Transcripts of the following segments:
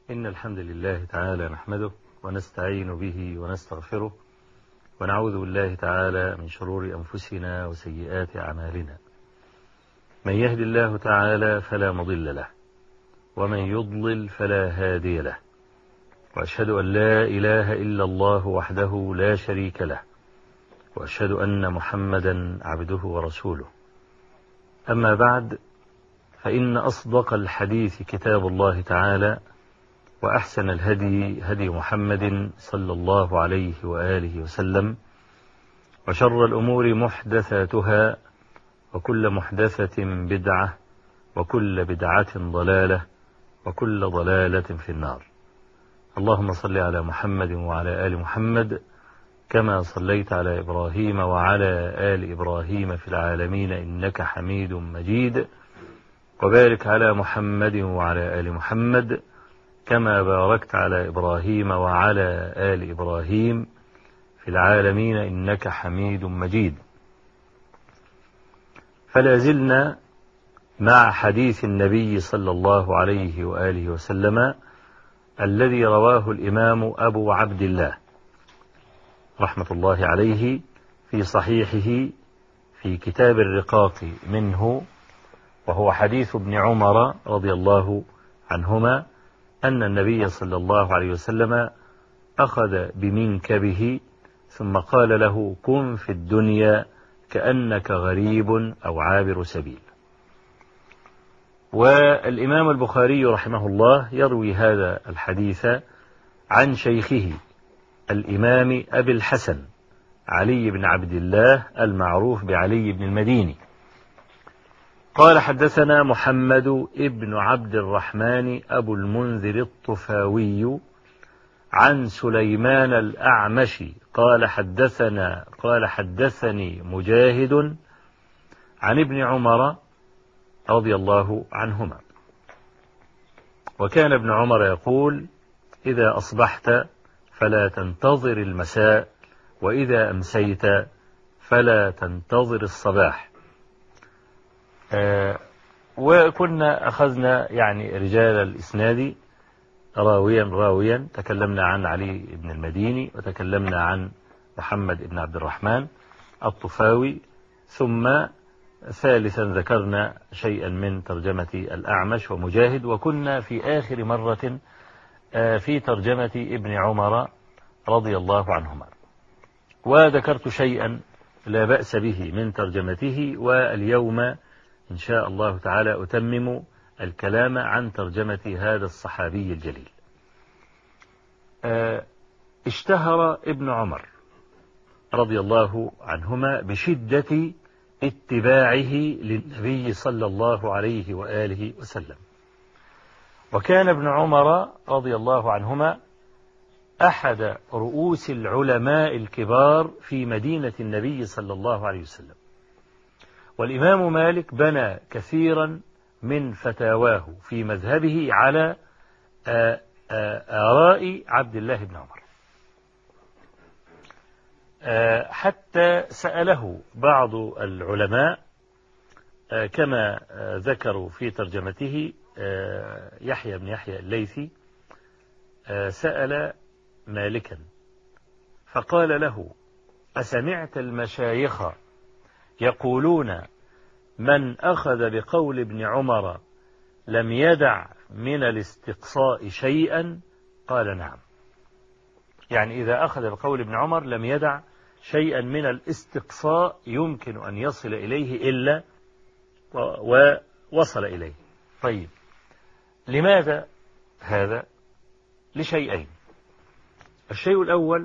إن الحمد لله تعالى نحمده ونستعين به ونستغفره ونعوذ بالله تعالى من شرور أنفسنا وسيئات أعمالنا من يهد الله تعالى فلا مضل له ومن يضلل فلا هادي له وأشهد أن لا إله إلا الله وحده لا شريك له وأشهد أن محمدا عبده ورسوله أما بعد فإن أصدق الحديث كتاب الله تعالى وأحسن الهدي هدي محمد صلى الله عليه وآله وسلم وشر الأمور محدثاتها وكل محدثة بدعة وكل بدعة ضلالة وكل ضلالة في النار اللهم صل على محمد وعلى آل محمد كما صليت على إبراهيم وعلى آل إبراهيم في العالمين إنك حميد مجيد وبارك على محمد وعلى آل محمد كما باركت على إبراهيم وعلى آل إبراهيم في العالمين إنك حميد مجيد فلا زلنا مع حديث النبي صلى الله عليه وآله وسلم الذي رواه الإمام أبو عبد الله رحمة الله عليه في صحيحه في كتاب الرقاق منه وهو حديث ابن عمر رضي الله عنهما أن النبي صلى الله عليه وسلم أخذ بمنكبه ثم قال له كن في الدنيا كأنك غريب أو عابر سبيل والإمام البخاري رحمه الله يروي هذا الحديث عن شيخه الإمام أبي الحسن علي بن عبد الله المعروف بعلي بن المديني قال حدثنا محمد ابن عبد الرحمن أبو المنذر الطفاوي عن سليمان الأعمش قال حدثنا قال حدثني مجاهد عن ابن عمر رضي الله عنهما وكان ابن عمر يقول إذا أصبحت فلا تنتظر المساء وإذا أمسيت فلا تنتظر الصباح آه وكنا أخذنا يعني رجال الإسناد راويا راويا تكلمنا عن علي بن المديني وتكلمنا عن محمد بن عبد الرحمن الطفاوي ثم ثالثا ذكرنا شيئا من ترجمة الأعمش ومجاهد وكنا في آخر مرة في ترجمة ابن عمر رضي الله عنهما وذكرت شيئا لا بأس به من ترجمته واليوم إن شاء الله تعالى أتمم الكلام عن ترجمة هذا الصحابي الجليل اشتهر ابن عمر رضي الله عنهما بشدة اتباعه للنبي صلى الله عليه وآله وسلم وكان ابن عمر رضي الله عنهما أحد رؤوس العلماء الكبار في مدينة النبي صلى الله عليه وسلم والإمام مالك بنى كثيرا من فتاواه في مذهبه على آراء عبد الله بن عمر حتى سأله بعض العلماء كما ذكروا في ترجمته يحيى بن يحيى الليثي سأل مالكا فقال له أسمعت المشايخ يقولون من أخذ بقول ابن عمر لم يدع من الاستقصاء شيئا قال نعم يعني إذا أخذ بقول ابن عمر لم يدع شيئا من الاستقصاء يمكن أن يصل إليه إلا ووصل إليه طيب لماذا هذا لشيئين الشيء الأول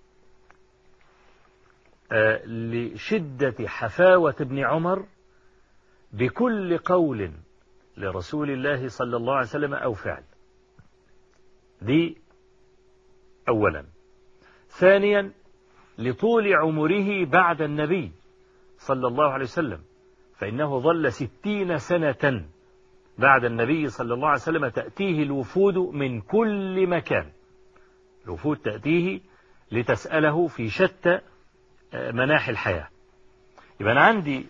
لشدة حفاوة ابن عمر بكل قول لرسول الله صلى الله عليه وسلم أو فعل دي أولا ثانيا لطول عمره بعد النبي صلى الله عليه وسلم فإنه ظل ستين سنة بعد النبي صلى الله عليه وسلم تأتيه الوفود من كل مكان الوفود تأتيه لتسأله في شتى مناحي الحياة يبقى أنا عندي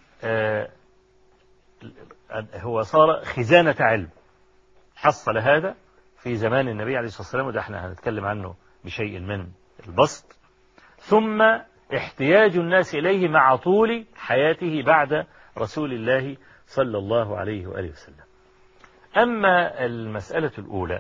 هو صار خزانة علم حصل هذا في زمان النبي عليه الصلاة والسلام وده احنا هنتكلم عنه بشيء من البسط ثم احتياج الناس إليه مع طول حياته بعد رسول الله صلى الله عليه وآله وسلم أما المسألة الأولى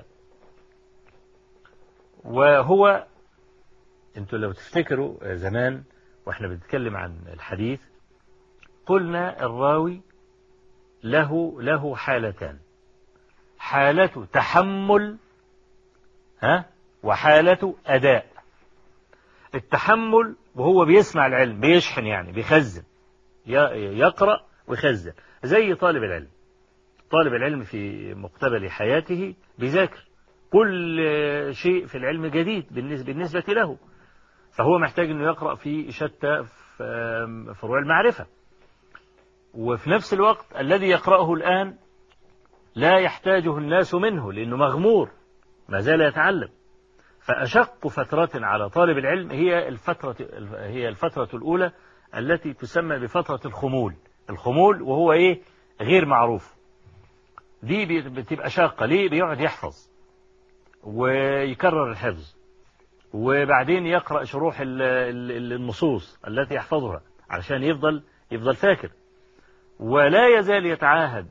وهو انتوا لو تفتكروا زمان واحنا بنتكلم عن الحديث قلنا الراوي له له حالتان حالة تحمل ها وحالة أداء التحمل وهو بيسمع العلم بيشحن يعني بيخزن يقرأ ويخزن زي طالب العلم طالب العلم في مقتبل حياته بيذاكر كل شيء في العلم جديد بالنسبة له فهو محتاج أنه يقرأ في شتى فروع المعرفة وفي نفس الوقت الذي يقرأه الآن لا يحتاجه الناس منه لأنه مغمور ما زال يتعلم فأشق فترة على طالب العلم هي الفترة هي الفترة الأولى التي تسمى بفترة الخمول الخمول وهو إيه غير معروف دي بتبقى شاقة ليه بيقعد يحفظ ويكرر الحفظ وبعدين يقرأ شروح النصوص التي يحفظها علشان يفضل يفضل فاكر ولا يزال يتعاهد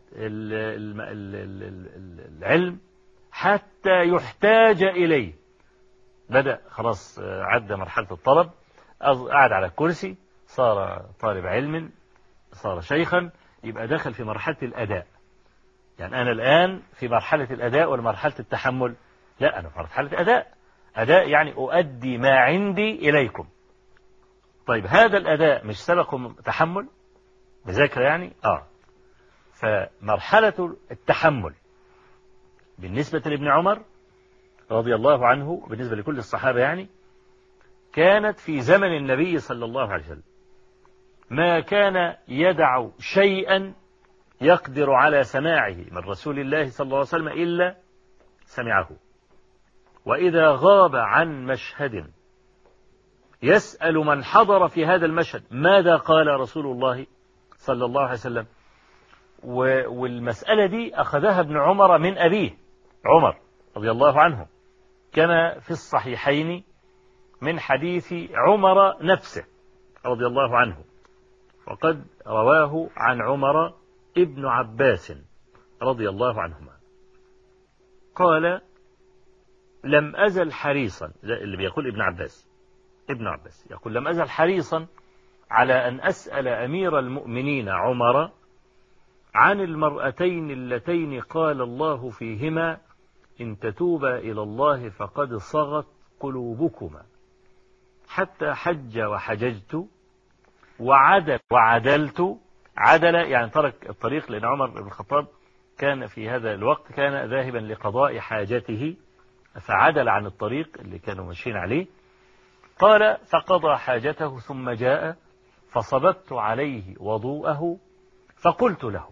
العلم حتى يحتاج إليه بدأ خلاص عدى مرحلة الطلب قعد على الكرسي صار طالب علم صار شيخا يبقى دخل في مرحلة الأداء يعني أنا الآن في مرحلة الأداء ولا مرحلة التحمل لا أنا في مرحلة أداء أداء يعني أؤدي ما عندي إليكم طيب هذا الأداء مش سبق تحمل مذاكرة يعني آه فمرحلة التحمل بالنسبة لابن عمر رضي الله عنه بالنسبة لكل الصحابة يعني كانت في زمن النبي صلى الله عليه وسلم ما كان يدع شيئا يقدر على سماعه من رسول الله صلى الله عليه وسلم إلا سمعه وإذا غاب عن مشهد يسأل من حضر في هذا المشهد ماذا قال رسول الله صلى الله عليه وسلم والمسألة دي أخذها ابن عمر من أبيه عمر رضي الله عنه كما في الصحيحين من حديث عمر نفسه رضي الله عنه وقد رواه عن عمر ابن عباس رضي الله عنهما قال لم أزل حريصا اللي بيقول ابن عباس ابن عباس يقول لم أزل حريصا على أن أسأل أمير المؤمنين عمر عن المرأتين اللتين قال الله فيهما إن تتوبا إلى الله فقد صغت قلوبكما حتى حج وحججت وعدل وعدلت عدل يعني ترك الطريق لأن عمر بن الخطاب كان في هذا الوقت كان ذاهبا لقضاء حاجته فعدل عن الطريق اللي كانوا ماشيين عليه قال فقضى حاجته ثم جاء فصببت عليه وضوءه فقلت له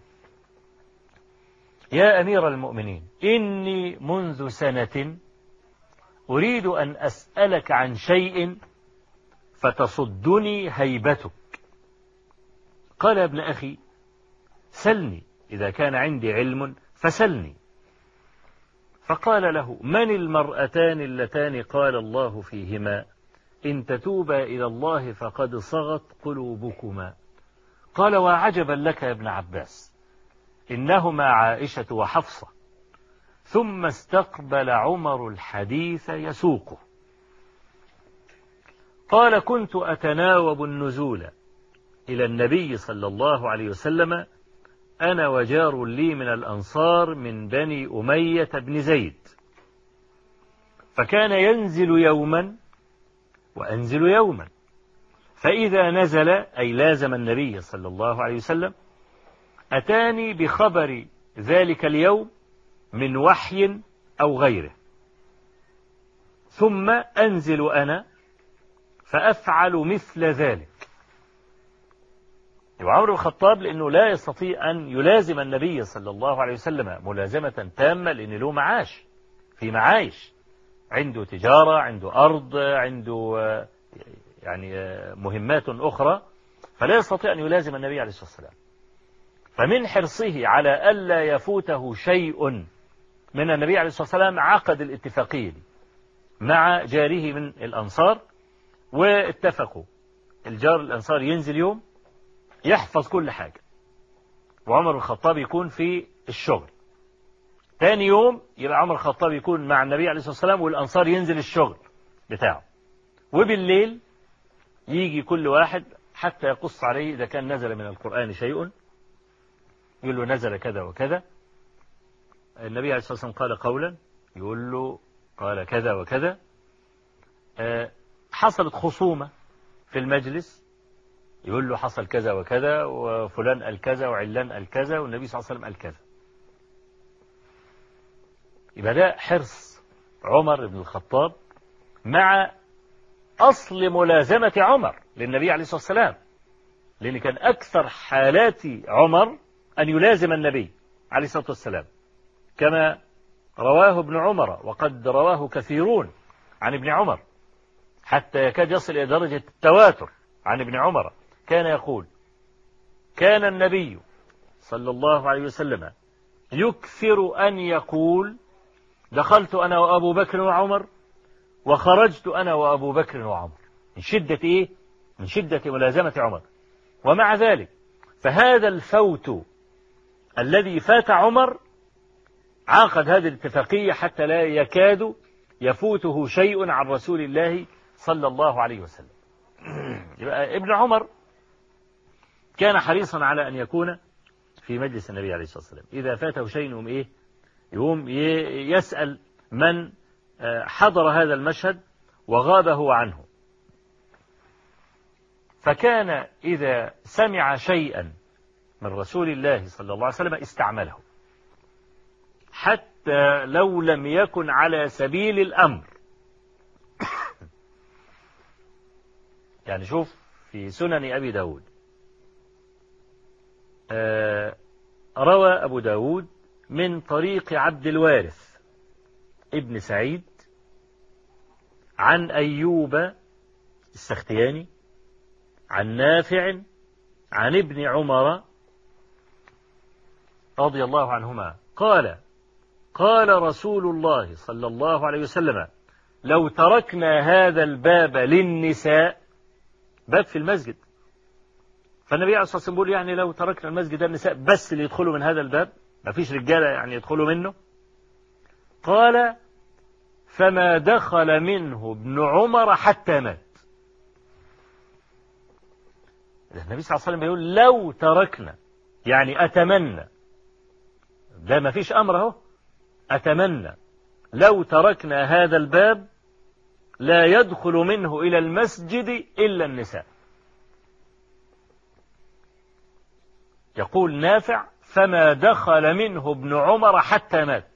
يا أمير المؤمنين إني منذ سنة أريد أن أسألك عن شيء فتصدني هيبتك قال يا ابن أخي سلني إذا كان عندي علم فسلني فقال له من المرأتان اللتان قال الله فيهما إن تتوبا إلى الله فقد صغت قلوبكما قال وعجبا لك يا ابن عباس إنهما عائشة وحفصة ثم استقبل عمر الحديث يسوقه قال كنت أتناوب النزول إلى النبي صلى الله عليه وسلم أنا وجار لي من الأنصار من بني أمية بن زيد فكان ينزل يوما وأنزل يوما فإذا نزل أي لازم النبي صلى الله عليه وسلم أتاني بخبر ذلك اليوم من وحي أو غيره ثم أنزل أنا فأفعل مثل ذلك وعمر بن الخطاب لأنه لا يستطيع أن يلازم النبي صلى الله عليه وسلم ملازمة تامة لأن له معاش في معايش عنده تجارة عنده أرض عنده يعني مهمات أخرى فلا يستطيع أن يلازم النبي عليه الصلاة والسلام فمن حرصه على ألا يفوته شيء من النبي عليه الصلاة والسلام عقد الاتفاقية دي مع جاره من الأنصار واتفقوا الجار الأنصار ينزل يوم يحفظ كل حاجة وعمر بن الخطاب يكون في الشغل تاني يوم يبقى عمر الخطاب يكون مع النبي عليه الصلاة والسلام والأنصار ينزل الشغل بتاعه وبالليل يجي كل واحد حتى يقص عليه إذا كان نزل من القرآن شيء يقول له نزل كذا وكذا النبي عليه الصلاة والسلام قال قولا يقول له قال كذا وكذا حصلت خصومة في المجلس يقول له حصل كذا وكذا وفلان قال كذا وعلان قال كذا والنبي صلى الله عليه وسلم قال كذا يبقى ده حرص عمر بن الخطاب مع أصل ملازمة عمر للنبي عليه الصلاة والسلام لأن كان أكثر حالات عمر أن يلازم النبي عليه الصلاة والسلام كما رواه ابن عمر وقد رواه كثيرون عن ابن عمر حتى يكاد يصل إلى درجة التواتر عن ابن عمر كان يقول كان النبي صلى الله عليه وسلم يكثر أن يقول دخلت أنا وأبو بكر وعمر وخرجت أنا وأبو بكر وعمر من شدة إيه؟ من شدة ملازمة عمر ومع ذلك فهذا الفوت الذي فات عمر عاقد هذه الاتفاقية حتى لا يكاد يفوته شيء عن رسول الله صلى الله عليه وسلم يبقى ابن عمر كان حريصا على أن يكون في مجلس النبي عليه الصلاة والسلام إذا فاته شيء يقوم إيه يقوم يسأل من حضر هذا المشهد وغاب هو عنه فكان إذا سمع شيئا من رسول الله صلى الله عليه وسلم استعمله حتى لو لم يكن على سبيل الأمر يعني شوف في سنن أبي داود روى أبو داود من طريق عبد الوارث ابن سعيد عن أيوب السختياني عن نافع عن ابن عمر رضي الله عنهما قال قال رسول الله صلى الله عليه وسلم لو تركنا هذا الباب للنساء باب في المسجد فالنبي عليه الصلاة والسلام بيقول يعني لو تركنا المسجد النساء بس اللي يدخلوا من هذا الباب ما فيش رجالة يعني يدخلوا منه قال فما دخل منه ابن عمر حتى مات النبي صلى الله عليه وسلم بيقول لو تركنا يعني أتمنى ده ما فيش أمر اهو أتمنى لو تركنا هذا الباب لا يدخل منه إلى المسجد إلا النساء يقول نافع فما دخل منه ابن عمر حتى مات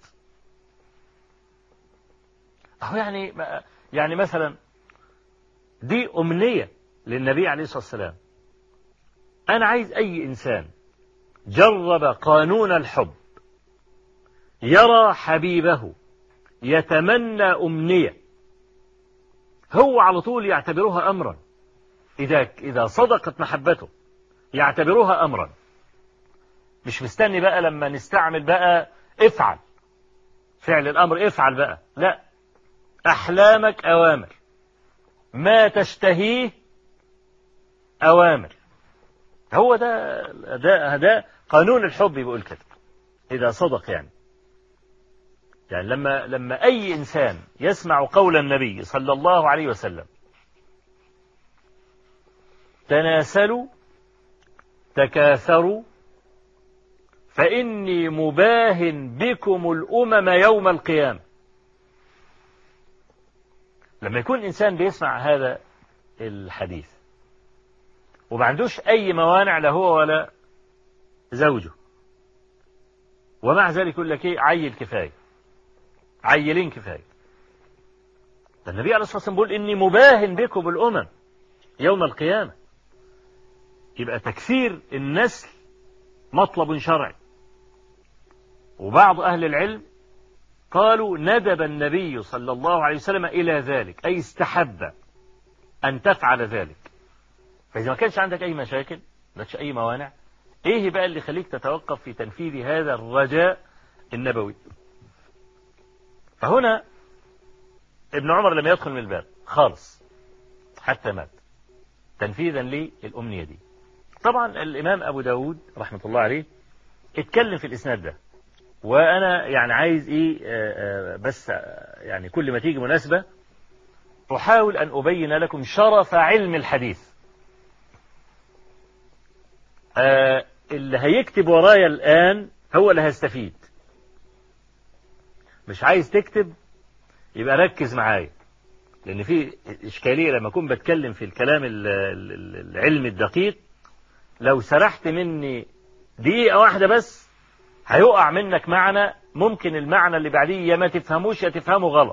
أهو يعني يعني مثلا دي أمنية للنبي عليه الصلاة والسلام أنا عايز أي إنسان جرب قانون الحب يرى حبيبه يتمنى أمنية هو على طول يعتبرها أمرا إذا إذا صدقت محبته يعتبرها أمرا مش مستني بقى لما نستعمل بقى افعل فعل الأمر افعل بقى لا أحلامك أوامر ما تشتهيه أوامر هو ده ده ده قانون الحب بيقول كده إذا صدق يعني يعني لما لما أي إنسان يسمع قول النبي صلى الله عليه وسلم تناسلوا تكاثروا فإني مباهن بكم الأمم يوم القيامة لما يكون إنسان بيسمع هذا الحديث وما عندوش أي موانع لا هو ولا زوجه ومع ذلك يقول لك إيه عيل كفاية عيلين كفاية ده النبي عليه الصلاة والسلام بيقول إني مباهن بكم الأمم يوم القيامة يبقى تكثير النسل مطلب شرعي وبعض أهل العلم قالوا ندب النبي صلى الله عليه وسلم إلى ذلك أي استحب أن تفعل ذلك فإذا ما كانش عندك أي مشاكل ما أي موانع إيه بقى اللي يخليك تتوقف في تنفيذ هذا الرجاء النبوي فهنا ابن عمر لم يدخل من الباب خالص حتى مات تنفيذا للأمنية دي طبعا الإمام أبو داود رحمة الله عليه اتكلم في الإسناد ده وأنا يعني عايز إيه آه، آه، بس آه، يعني كل ما تيجي مناسبة أحاول أن أبين لكم شرف علم الحديث اللي هيكتب ورايا الآن هو اللي هيستفيد مش عايز تكتب يبقى ركز معايا لأن في إشكالية لما أكون بتكلم في الكلام العلمي الدقيق لو سرحت مني دقيقة واحدة بس هيقع منك معنى ممكن المعنى اللي بعديه يا ما تفهموش يا تفهمه غلط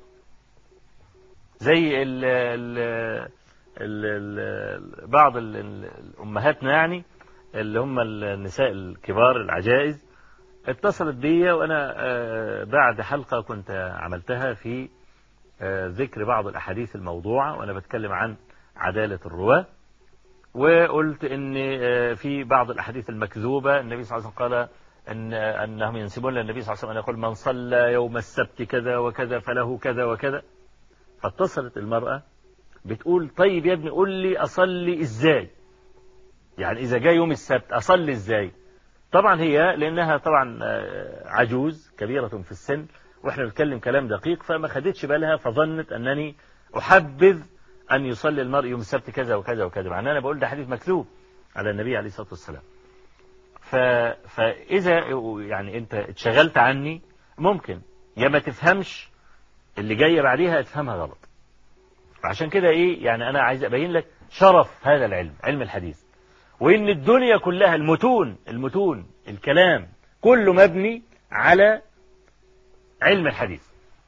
زي ال ال ال ال بعض الأمهاتنا يعني اللي هم النساء الكبار العجائز اتصلت بي وأنا آه، بعد حلقة كنت عملتها في آه، ذكر بعض الأحاديث الموضوعة وأنا بتكلم عن عدالة الرواة وقلت ان آه، في بعض الاحاديث المكذوبه النبي صلى الله عليه وسلم قال ان انهم ينسبون للنبي صلى الله عليه وسلم ان يقول من صلى يوم السبت كذا وكذا فله كذا وكذا فاتصلت المراه بتقول طيب يا ابني قول لي اصلي ازاي يعني اذا جاء يوم السبت اصلي ازاي طبعا هي لانها طبعا آه، عجوز كبيره في السن واحنا بنتكلم كلام دقيق فما خدتش بالها فظنت انني احبذ أن يصلي المرء يوم السبت كذا وكذا وكذا مع أنا بقول ده حديث مكذوب على النبي عليه الصلاة والسلام ف... فإذا يعني أنت اتشغلت عني ممكن يا ما تفهمش اللي جاية بعديها افهمها غلط فعشان كده إيه يعني أنا عايز أبين لك شرف هذا العلم علم الحديث وإن الدنيا كلها المتون المتون الكلام كله مبني على علم الحديث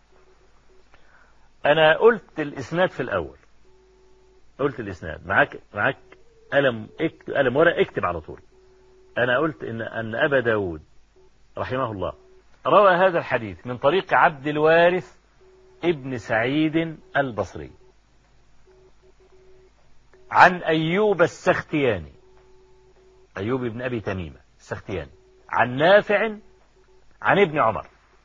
أنا قلت الإسناد في الأول قلت الإسناد معاك معاك قلم اكتب قلم ورق اكتب على طول أنا قلت إن أن أبا داود رحمه الله روى هذا الحديث من طريق عبد الوارث ابن سعيد البصري عن أيوب السختياني أيوب بن أبي تميمة السختياني عن نافع عن ابن عمر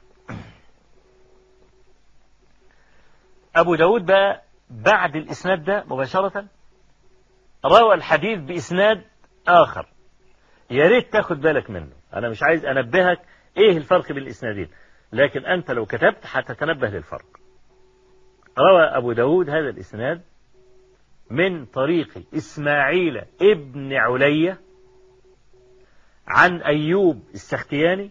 أبو داود بقى بعد الإسناد ده مباشرة روى الحديث بإسناد آخر يا ريت تاخد بالك منه أنا مش عايز أنبهك إيه الفرق بين الإسنادين لكن أنت لو كتبت هتتنبه للفرق روى أبو داود هذا الإسناد من طريق إسماعيل ابن علية عن أيوب السختياني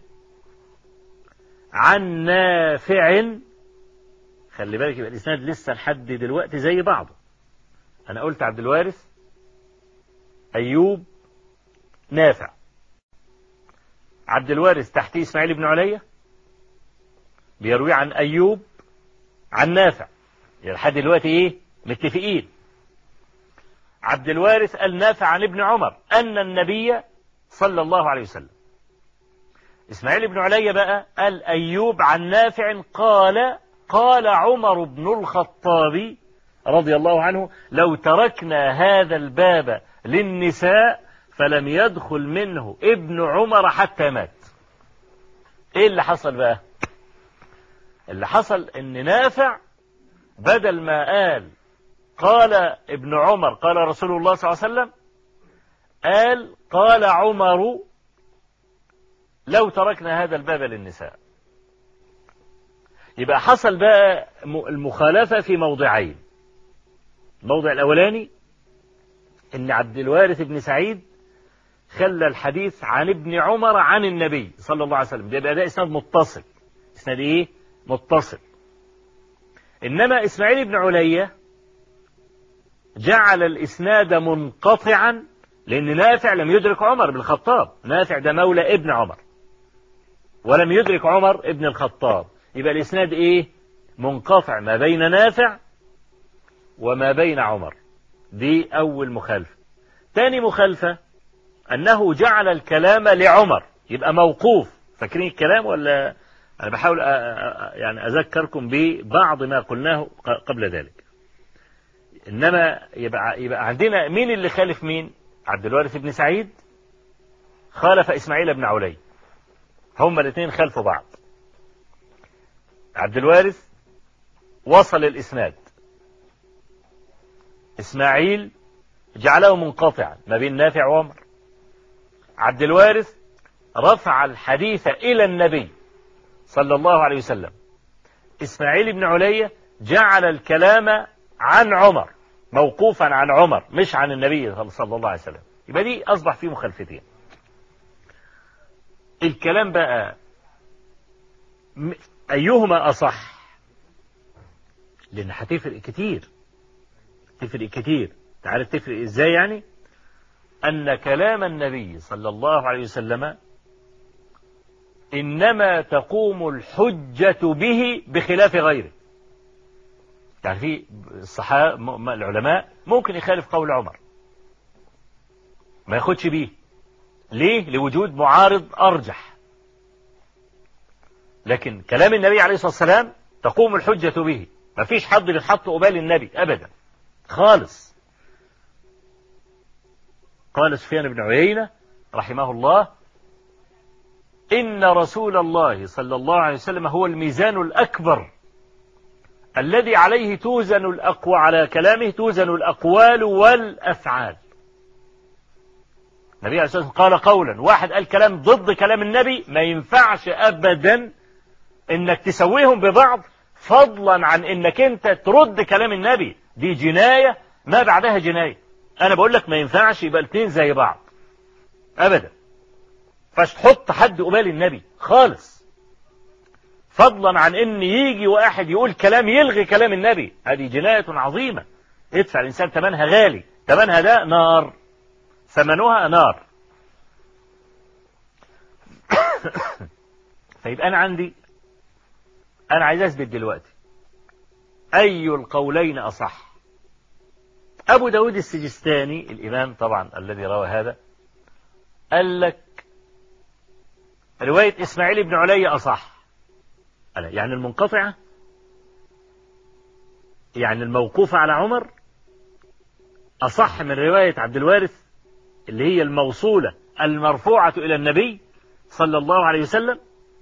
عن نافع خلي بالك يبقى الإسناد لسه لحد دلوقتي زي بعضه أنا قلت عبد الوارث أيوب نافع عبد الوارث تحتيه إسماعيل بن علية بيروي عن أيوب عن نافع يعني لحد دلوقتي إيه متفقين عبد الوارث النافع عن ابن عمر أن النبي صلى الله عليه وسلم إسماعيل بن علي بقى قال أيوب عن نافع قال قال عمر بن الخطاب رضي الله عنه لو تركنا هذا الباب للنساء فلم يدخل منه ابن عمر حتى مات ايه اللي حصل بقى اللي حصل ان نافع بدل ما قال قال ابن عمر قال رسول الله صلى الله عليه وسلم قال قال عمر لو تركنا هذا الباب للنساء يبقى حصل بقى المخالفة في موضعين الموضع الأولاني إن عبد الوارث بن سعيد خلى الحديث عن ابن عمر عن النبي صلى الله عليه وسلم ده يبقى ده إسناد متصل إسناد إيه؟ متصل إنما إسماعيل بن علية جعل الإسناد منقطعا لأن نافع لم يدرك عمر بن الخطاب نافع ده مولى ابن عمر ولم يدرك عمر ابن الخطاب يبقى الإسناد إيه منقطع ما بين نافع وما بين عمر دي أول مخالفة تاني مخالفة أنه جعل الكلام لعمر يبقى موقوف فاكرين الكلام ولا أنا بحاول يعني أذكركم ببعض ما قلناه قبل ذلك إنما يبقى, يبقى عندنا مين اللي خالف مين عبد الوارث بن سعيد خالف إسماعيل بن علي هما الاثنين خالفوا بعض عبد الوارث وصل الإسناد إسماعيل جعله منقطعا ما بين نافع وعمر عبد الوارث رفع الحديث إلى النبي صلى الله عليه وسلم إسماعيل بن علية جعل الكلام عن عمر موقوفا عن عمر مش عن النبي صلى الله عليه وسلم يبقى دي أصبح فيه مخالفتين الكلام بقى أيهما أصح لأن هتفرق كتير تفرق كتير تعرف تفرق إزاي يعني أن كلام النبي صلى الله عليه وسلم إنما تقوم الحجة به بخلاف غيره يعني في الصحابة العلماء ممكن يخالف قول عمر ما ياخدش بيه ليه لوجود معارض أرجح لكن كلام النبي عليه الصلاة والسلام تقوم الحجة به ما فيش حد بيتحط قبال النبي أبدا خالص قال سفيان بن عيينة رحمه الله إن رسول الله صلى الله عليه وسلم هو الميزان الأكبر الذي عليه توزن الأقوى على كلامه توزن الأقوال والأفعال النبي عليه الصلاة والسلام قال قولا واحد قال كلام ضد كلام النبي ما ينفعش أبدا إنك تسويهم ببعض فضلا عن إنك أنت ترد كلام النبي دي جناية ما بعدها جناية أنا بقول لك ما ينفعش يبقى الاثنين زي بعض أبدا فاش تحط حد قبال النبي خالص فضلا عن ان يجي واحد يقول كلام يلغي كلام النبي هذه جناية عظيمة يدفع الإنسان ثمنها غالي ثمنها ده نار ثمنها نار فيبقى أنا عندي أنا عايز أثبت دلوقتي أي القولين أصح أبو داود السجستاني الإمام طبعا الذي روى هذا قال لك رواية إسماعيل بن علي أصح يعني المنقطعة يعني الموقوفة على عمر أصح من رواية عبد الوارث اللي هي الموصولة المرفوعة إلى النبي صلى الله عليه وسلم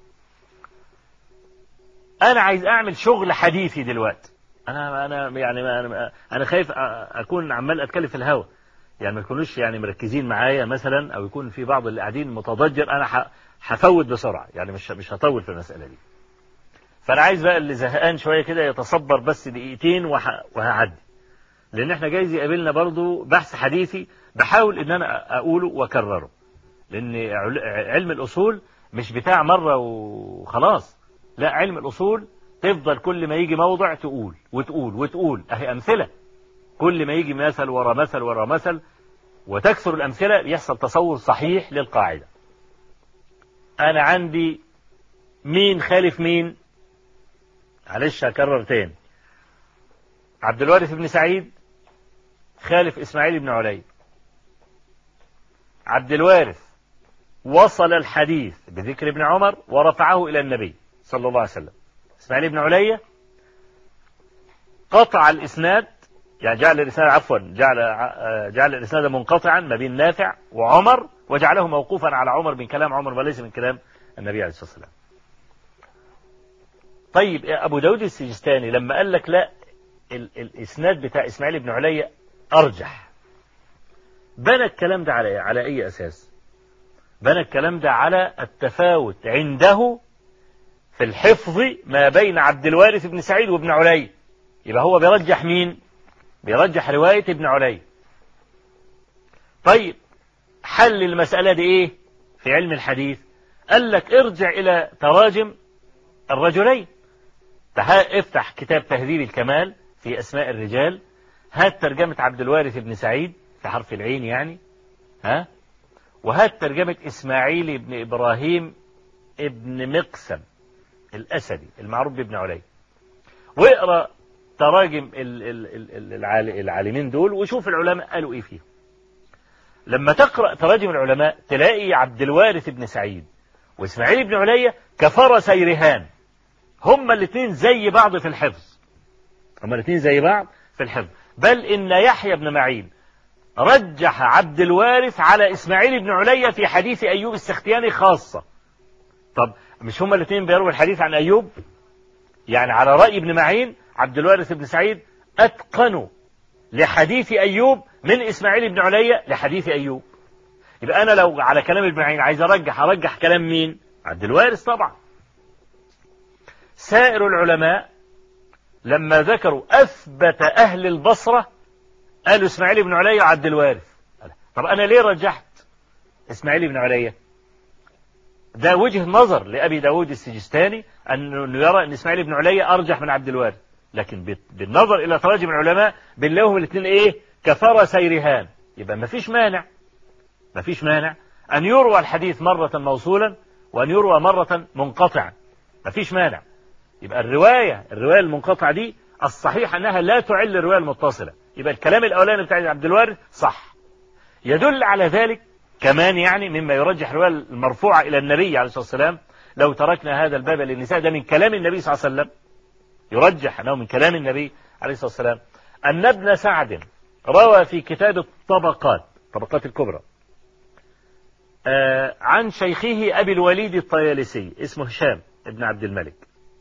أنا عايز أعمل شغل حديثي دلوقتي أنا أنا يعني أنا أنا خايف أكون عمال أتكلم في الهوا يعني ما يكونوش يعني مركزين معايا مثلا أو يكون في بعض اللي قاعدين متضجر أنا هفوت بسرعة يعني مش مش هطول في المسألة دي فأنا عايز بقى اللي زهقان شوية كده يتصبر بس دقيقتين وهعدي لأن احنا جايز يقابلنا برضو بحث حديثي بحاول إن أنا أقوله وأكرره لأن علم الأصول مش بتاع مرة وخلاص لا علم الأصول تفضل كل ما يجي موضع تقول وتقول وتقول أهي أمثلة كل ما يجي مثل ورا مثل ورا مثل وتكثر الأمثلة يحصل تصور صحيح للقاعدة أنا عندي مين خالف مين معلش هكرر تاني عبد الوارث بن سعيد خالف إسماعيل بن علي عبد الوارث وصل الحديث بذكر ابن عمر ورفعه إلى النبي صلى الله عليه وسلم إسماعيل بن علي قطع الإسناد يعني جعل الإسناد عفوا جعل جعل الإسناد منقطعا ما بين نافع وعمر وجعله موقوفا على عمر من كلام عمر وليس من كلام النبي عليه الصلاة والسلام طيب أبو داود السجستاني لما قال لك لا ال الإسناد بتاع إسماعيل بن علي أرجح بنى الكلام ده على على أي أساس بنى الكلام ده على التفاوت عنده في الحفظ ما بين عبد الوارث بن سعيد وابن علي يبقى هو بيرجح مين بيرجح رواية ابن علي طيب حل المسألة دي ايه في علم الحديث قال لك ارجع الى تراجم الرجلين افتح كتاب تهذيب الكمال في اسماء الرجال هات ترجمة عبد الوارث بن سعيد في حرف العين يعني ها وهات ترجمة اسماعيل بن ابراهيم ابن مقسم الاسدي المعروف بابن علي واقرا تراجم العالمين دول وشوف العلماء قالوا ايه فيهم لما تقرأ تراجم العلماء تلاقي عبد الوارث بن سعيد وإسماعيل بن علية كفرسي رهان هما الاثنين زي بعض في الحفظ هما الاثنين زي بعض في الحفظ بل إن يحيى بن معين رجح عبد الوارث على إسماعيل بن علية في حديث أيوب السختياني خاصة طب مش هما الاثنين بيروا الحديث عن أيوب يعني على رأي ابن معين عبد الوارث بن سعيد أتقن لحديث أيوب من إسماعيل بن عليا لحديث أيوب يبقى أنا لو على كلام ابن معين عايز أرجح أرجح كلام مين عبد الوارث طبعا سائر العلماء لما ذكروا أثبت أهل البصرة قالوا إسماعيل بن عليا وعبد الوارث طب أنا ليه رجحت إسماعيل بن عليا ده وجه نظر لأبي داود السجستاني أنه يرى أن إسماعيل بن عليا أرجح من عبد الوارث لكن بالنظر إلى تراجم العلماء بنلاقيهم الاثنين إيه كفر سيرهان يبقى ما فيش مانع ما فيش مانع أن يروى الحديث مرة موصولا وأن يروى مرة منقطعا ما فيش مانع يبقى الرواية الرواية المنقطعة دي الصحيح أنها لا تعل الرواية المتصلة يبقى الكلام الأولاني بتاع عبد الوارث صح يدل على ذلك كمان يعني مما يرجح الرواية المرفوعة إلى النبي عليه الصلاة والسلام لو تركنا هذا الباب للنساء ده من كلام النبي صلى الله عليه وسلم يرجح أنه من كلام النبي عليه الصلاة والسلام أن ابن سعد روى في كتاب الطبقات الطبقات الكبرى آه عن شيخه أبي الوليد الطيالسي اسمه هشام ابن عبد الملك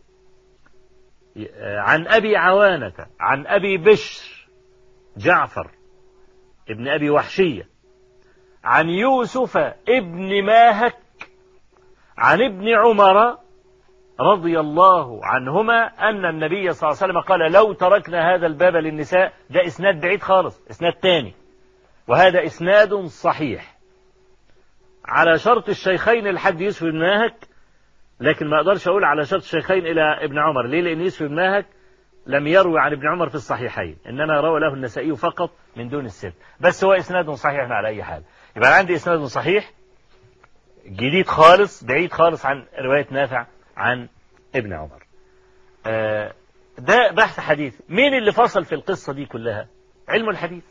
آه عن أبي عوانة عن أبي بشر جعفر ابن أبي وحشية عن يوسف ابن ماهك عن ابن عمر رضي الله عنهما أن النبي صلى الله عليه وسلم قال لو تركنا هذا الباب للنساء ده إسناد بعيد خالص إسناد تاني وهذا إسناد صحيح على شرط الشيخين لحد يوسف بن ماهك لكن ما أقدرش أقول على شرط الشيخين إلى ابن عمر ليه لأن يوسف بن ماهك لم يروي عن ابن عمر في الصحيحين إنما روى له النسائي فقط من دون الست بس هو إسناد صحيح على أي حال يبقى عندي إسناد صحيح جديد خالص بعيد خالص عن رواية نافع عن ابن عمر آه ده بحث حديث مين اللي فصل في القصة دي كلها علم الحديث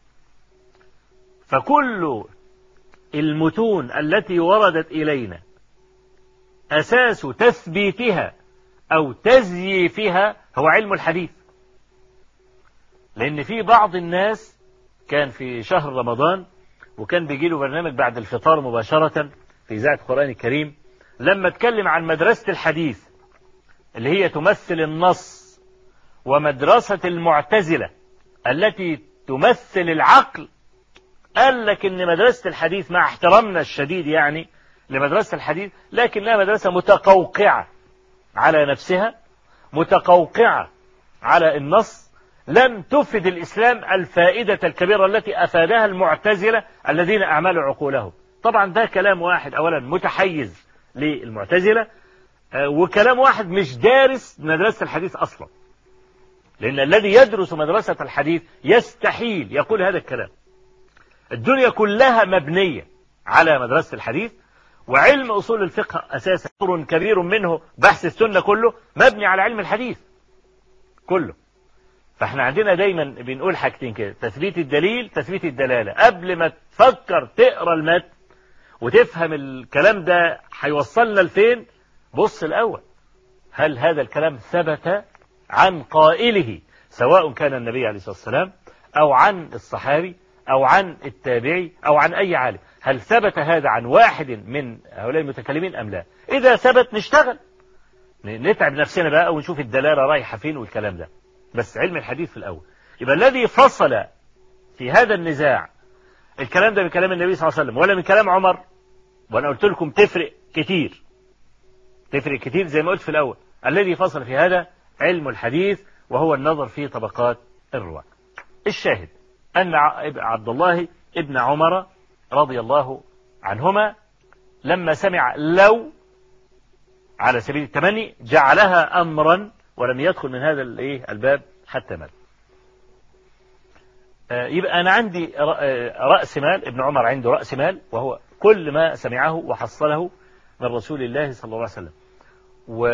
فكل المتون التي وردت إلينا أساس تثبيتها أو تزييفها هو علم الحديث لأن في بعض الناس كان في شهر رمضان وكان بيجي له برنامج بعد الفطار مباشرة في إذاعة القرآن الكريم لما اتكلم عن مدرسة الحديث اللي هي تمثل النص ومدرسة المعتزلة التي تمثل العقل قال لك ان مدرسة الحديث مع احترامنا الشديد يعني لمدرسة الحديث لكنها مدرسة متقوقعة على نفسها متقوقعة على النص لم تفد الإسلام الفائدة الكبيرة التي أفادها المعتزلة الذين أعملوا عقولهم طبعا ده كلام واحد أولا متحيز للمعتزلة وكلام واحد مش دارس مدرسة الحديث أصلا لأن الذي يدرس مدرسة الحديث يستحيل يقول هذا الكلام الدنيا كلها مبنية على مدرسة الحديث وعلم أصول الفقه أساسا أمر كبير منه بحث السنة كله مبني على علم الحديث كله فاحنا عندنا دايما بنقول حاجتين كده تثبيت الدليل تثبيت الدلالة قبل ما تفكر تقرا المتن وتفهم الكلام ده هيوصلنا لفين بص الأول هل هذا الكلام ثبت عن قائله سواء كان النبي عليه الصلاة والسلام أو عن الصحابي أو عن التابعي أو عن أي عالم هل ثبت هذا عن واحد من هؤلاء المتكلمين أم لا إذا ثبت نشتغل نتعب نفسنا بقى ونشوف الدلالة رايحة فين والكلام ده بس علم الحديث في الأول يبقى الذي فصل في هذا النزاع الكلام ده من كلام النبي صلى الله عليه وسلم ولا من كلام عمر وأنا قلت لكم تفرق كتير تفرق كتير زي ما قلت في الأول الذي فصل في هذا علم الحديث وهو النظر في طبقات الرواة الشاهد أن عبد الله ابن عمر رضي الله عنهما لما سمع لو على سبيل التمني جعلها أمرا ولم يدخل من هذا الباب حتى مات يبقى أنا عندي رأس مال ابن عمر عنده رأس مال وهو كل ما سمعه وحصله من رسول الله صلى الله عليه وسلم و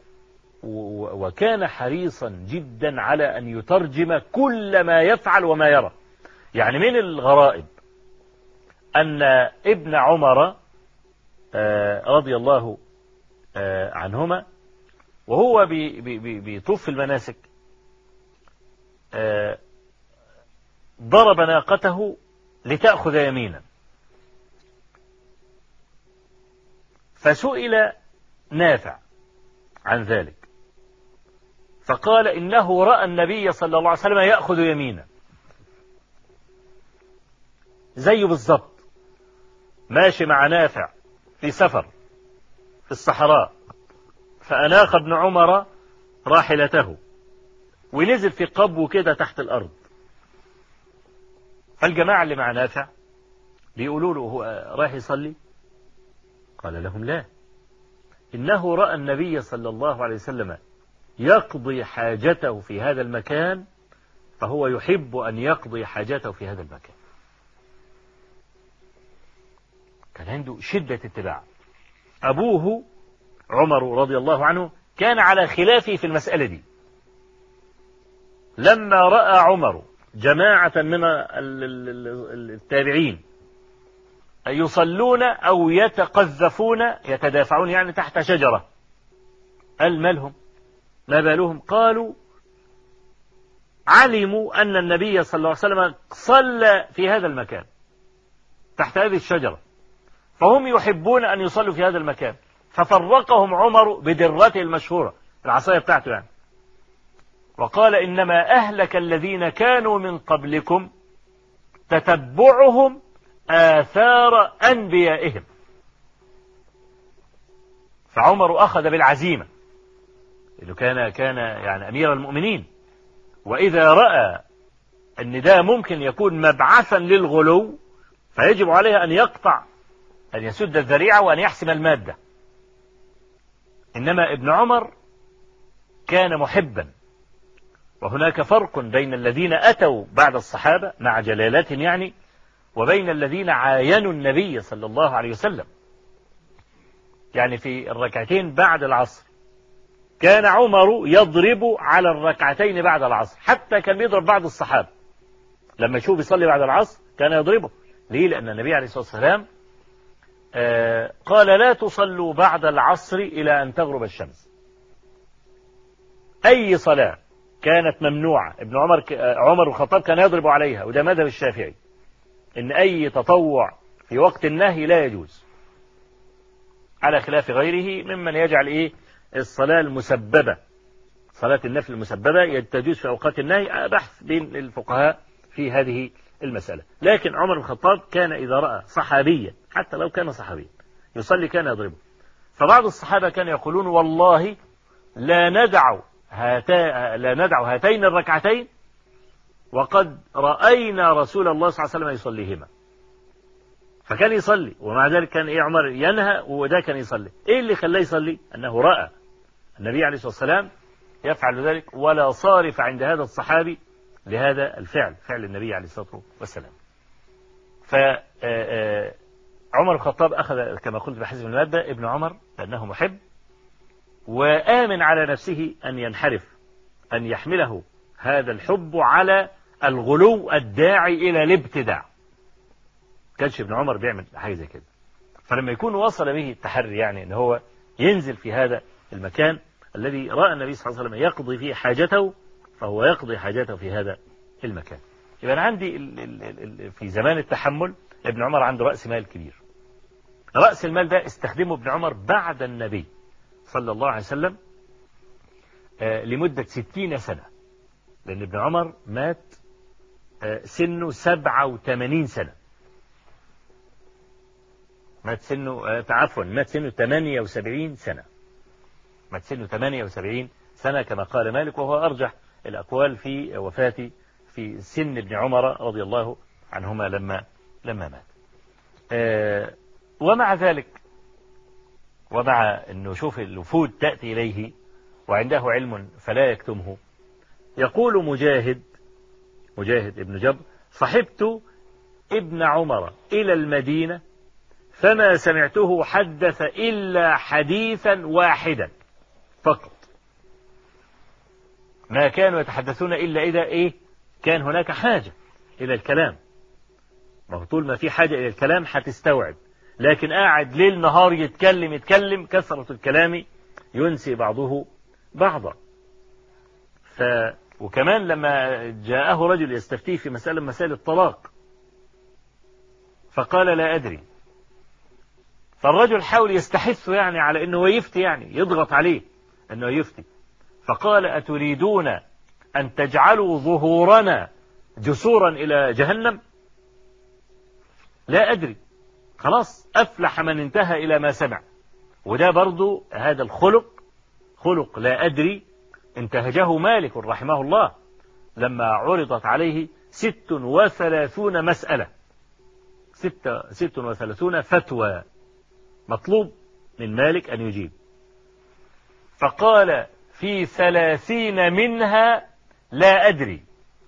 وكان حريصا جدا على أن يترجم كل ما يفعل وما يرى يعني من الغرائب أن ابن عمر رضي الله عنهما وهو بيطوف في المناسك ضرب ناقته لتأخذ يمينا فسئل نافع عن ذلك فقال إنه رأى النبي صلى الله عليه وسلم يأخذ يمينا زيه بالظبط ماشي مع نافع في سفر في الصحراء فأناخ ابن عمر راحلته ونزل في قبو كده تحت الأرض فالجماعة اللي مع نافع بيقولوا له هو رايح يصلي قال لهم لا إنه رأى النبي صلى الله عليه وسلم يقضي حاجته في هذا المكان فهو يحب أن يقضي حاجته في هذا المكان كان عنده شدة اتباع أبوه عمر رضي الله عنه كان على خلافه في المسألة دي لما رأى عمر جماعة من التابعين يصلون أو يتقذفون يتدافعون يعني تحت شجرة قال مالهم ما بالهم قالوا علموا أن النبي صلى الله عليه وسلم صلى في هذا المكان تحت هذه الشجرة فهم يحبون أن يصلوا في هذا المكان ففرقهم عمر بدرته المشهورة العصاية بتاعته يعني وقال إنما أهلك الذين كانوا من قبلكم تتبعهم آثار أنبيائهم فعمر أخذ بالعزيمة اللي كان كان يعني أمير المؤمنين وإذا رأى أن ده ممكن يكون مبعثا للغلو فيجب عليه أن يقطع أن يسد الذريعة وأن يحسم المادة إنما ابن عمر كان محبا وهناك فرق بين الذين أتوا بعد الصحابة مع جلالاتهم يعني وبين الذين عاينوا النبي صلى الله عليه وسلم يعني في الركعتين بعد العصر كان عمر يضرب على الركعتين بعد العصر حتى كان بيضرب بعض الصحابة لما يشوف يصلي بعد العصر كان يضربه ليه لأن النبي عليه الصلاة والسلام آه قال لا تصلوا بعد العصر إلى أن تغرب الشمس أي صلاة كانت ممنوعة ابن عمر آه، عمر الخطاب كان يضرب عليها وده مذهب الشافعي إن أي تطوع في وقت النهي لا يجوز على خلاف غيره ممن يجعل إيه الصلاة المسببة صلاة النفل المسببة تجوز في أوقات النهي بحث بين الفقهاء في هذه المسألة لكن عمر بن الخطاب كان إذا رأى صحابيا حتى لو كان صحابيا يصلي كان يضربه فبعض الصحابة كانوا يقولون والله لا ندع هاتا لا ندع هاتين الركعتين وقد رأينا رسول الله صلى الله عليه وسلم يصليهما فكان يصلي ومع ذلك كان إيه عمر ينهى وده كان يصلي إيه اللي خلاه يصلي أنه رأى النبي عليه الصلاة والسلام يفعل ذلك ولا صارف عند هذا الصحابي لهذا الفعل فعل النبي عليه الصلاة والسلام ف عمر الخطاب أخذ كما قلت بحزب المادة ابن عمر لأنه محب وآمن على نفسه أن ينحرف أن يحمله هذا الحب على الغلو الداعي إلى الابتداع كانش ابن عمر بيعمل حاجة زي كده فلما يكون وصل به التحري يعني ان هو ينزل في هذا المكان الذي رأى النبي صلى الله عليه وسلم يقضي فيه حاجته فهو يقضي حاجته في هذا المكان يبقى أنا عندي في زمان التحمل ابن عمر عنده رأس مال كبير رأس المال ده استخدمه ابن عمر بعد النبي صلى الله عليه وسلم آه، لمدة ستين سنة لأن ابن عمر مات آه، سنه سبعة وثمانين سنة مات سنه آه، عفوا مات سنه 78 سنة مات سنه 78 سنة كما قال مالك وهو أرجح الأقوال في وفاة في سن ابن عمر رضي الله عنهما لما لما مات آه، ومع ذلك ومع أنه شوف الوفود تأتي إليه وعنده علم فلا يكتمه يقول مجاهد مجاهد ابن جبر صحبت ابن عمر إلى المدينة فما سمعته حدث إلا حديثا واحدا فقط ما كانوا يتحدثون إلا إذا إيه كان هناك حاجة إلى الكلام ما هو طول ما في حاجة إلى الكلام هتستوعب لكن قاعد ليل نهار يتكلم يتكلم كثرة الكلام ينسي بعضه بعضا ف وكمان لما جاءه رجل يستفتيه في مسألة مسائل الطلاق فقال لا أدري فالرجل حاول يستحثه يعني على انه يفتي يعني يضغط عليه انه يفتي فقال أتريدون أن تجعلوا ظهورنا جسورا إلى جهنم لا أدري خلاص أفلح من انتهى إلى ما سمع وده برضو هذا الخلق خلق لا أدري انتهجه مالك رحمه الله لما عرضت عليه ست وثلاثون مسألة ست, ست وثلاثون فتوى مطلوب من مالك أن يجيب فقال في ثلاثين منها لا أدري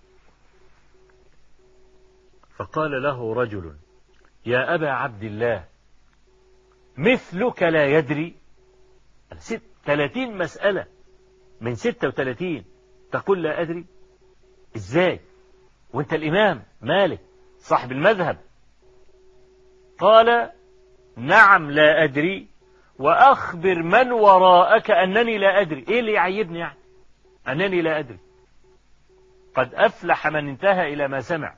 فقال له رجل يا أبا عبد الله مثلك لا يدري ست ثلاثين مسألة من ستة وثلاثين تقول لا أدري إزاي وانت الإمام مالك صاحب المذهب قال نعم لا أدري وأخبر من وراءك أنني لا أدري إيه اللي يعيبني يعني أنني لا أدري قد أفلح من انتهى إلى ما سمع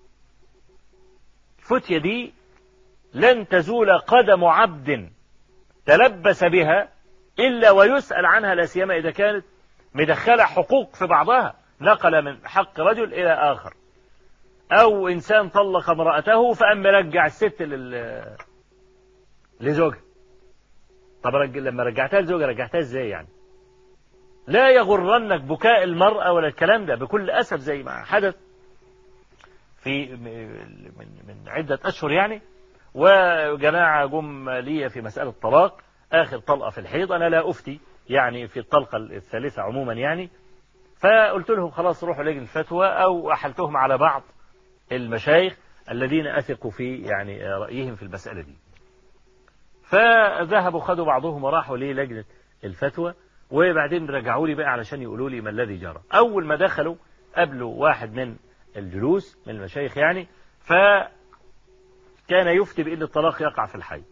الفتية دي لن تزول قدم عبد تلبس بها إلا ويسأل عنها لا سيما إذا كانت مدخلة حقوق في بعضها نقل من حق رجل إلى آخر أو إنسان طلق امرأته فأم رجع الست لل... لزوجها طب رج... لما رجعتها لزوجها رجعتها ازاي يعني لا يغرنك بكاء المرأة ولا الكلام ده بكل أسف زي ما حدث في من, من عدة أشهر يعني وجماعة جم لي في مسألة طلاق آخر طلقة في الحيض أنا لا أفتي يعني في الطلقة الثالثة عموما يعني فقلت لهم خلاص روحوا لجنة الفتوى أو أحلتهم على بعض المشايخ الذين أثقوا في يعني رأيهم في المسألة دي فذهبوا خدوا بعضهم وراحوا لجنة الفتوى وبعدين رجعوا لي بقى علشان يقولوا لي ما الذي جرى أول ما دخلوا قابلوا واحد من الجلوس من المشايخ يعني فكان يفتي بأن الطلاق يقع في الحيض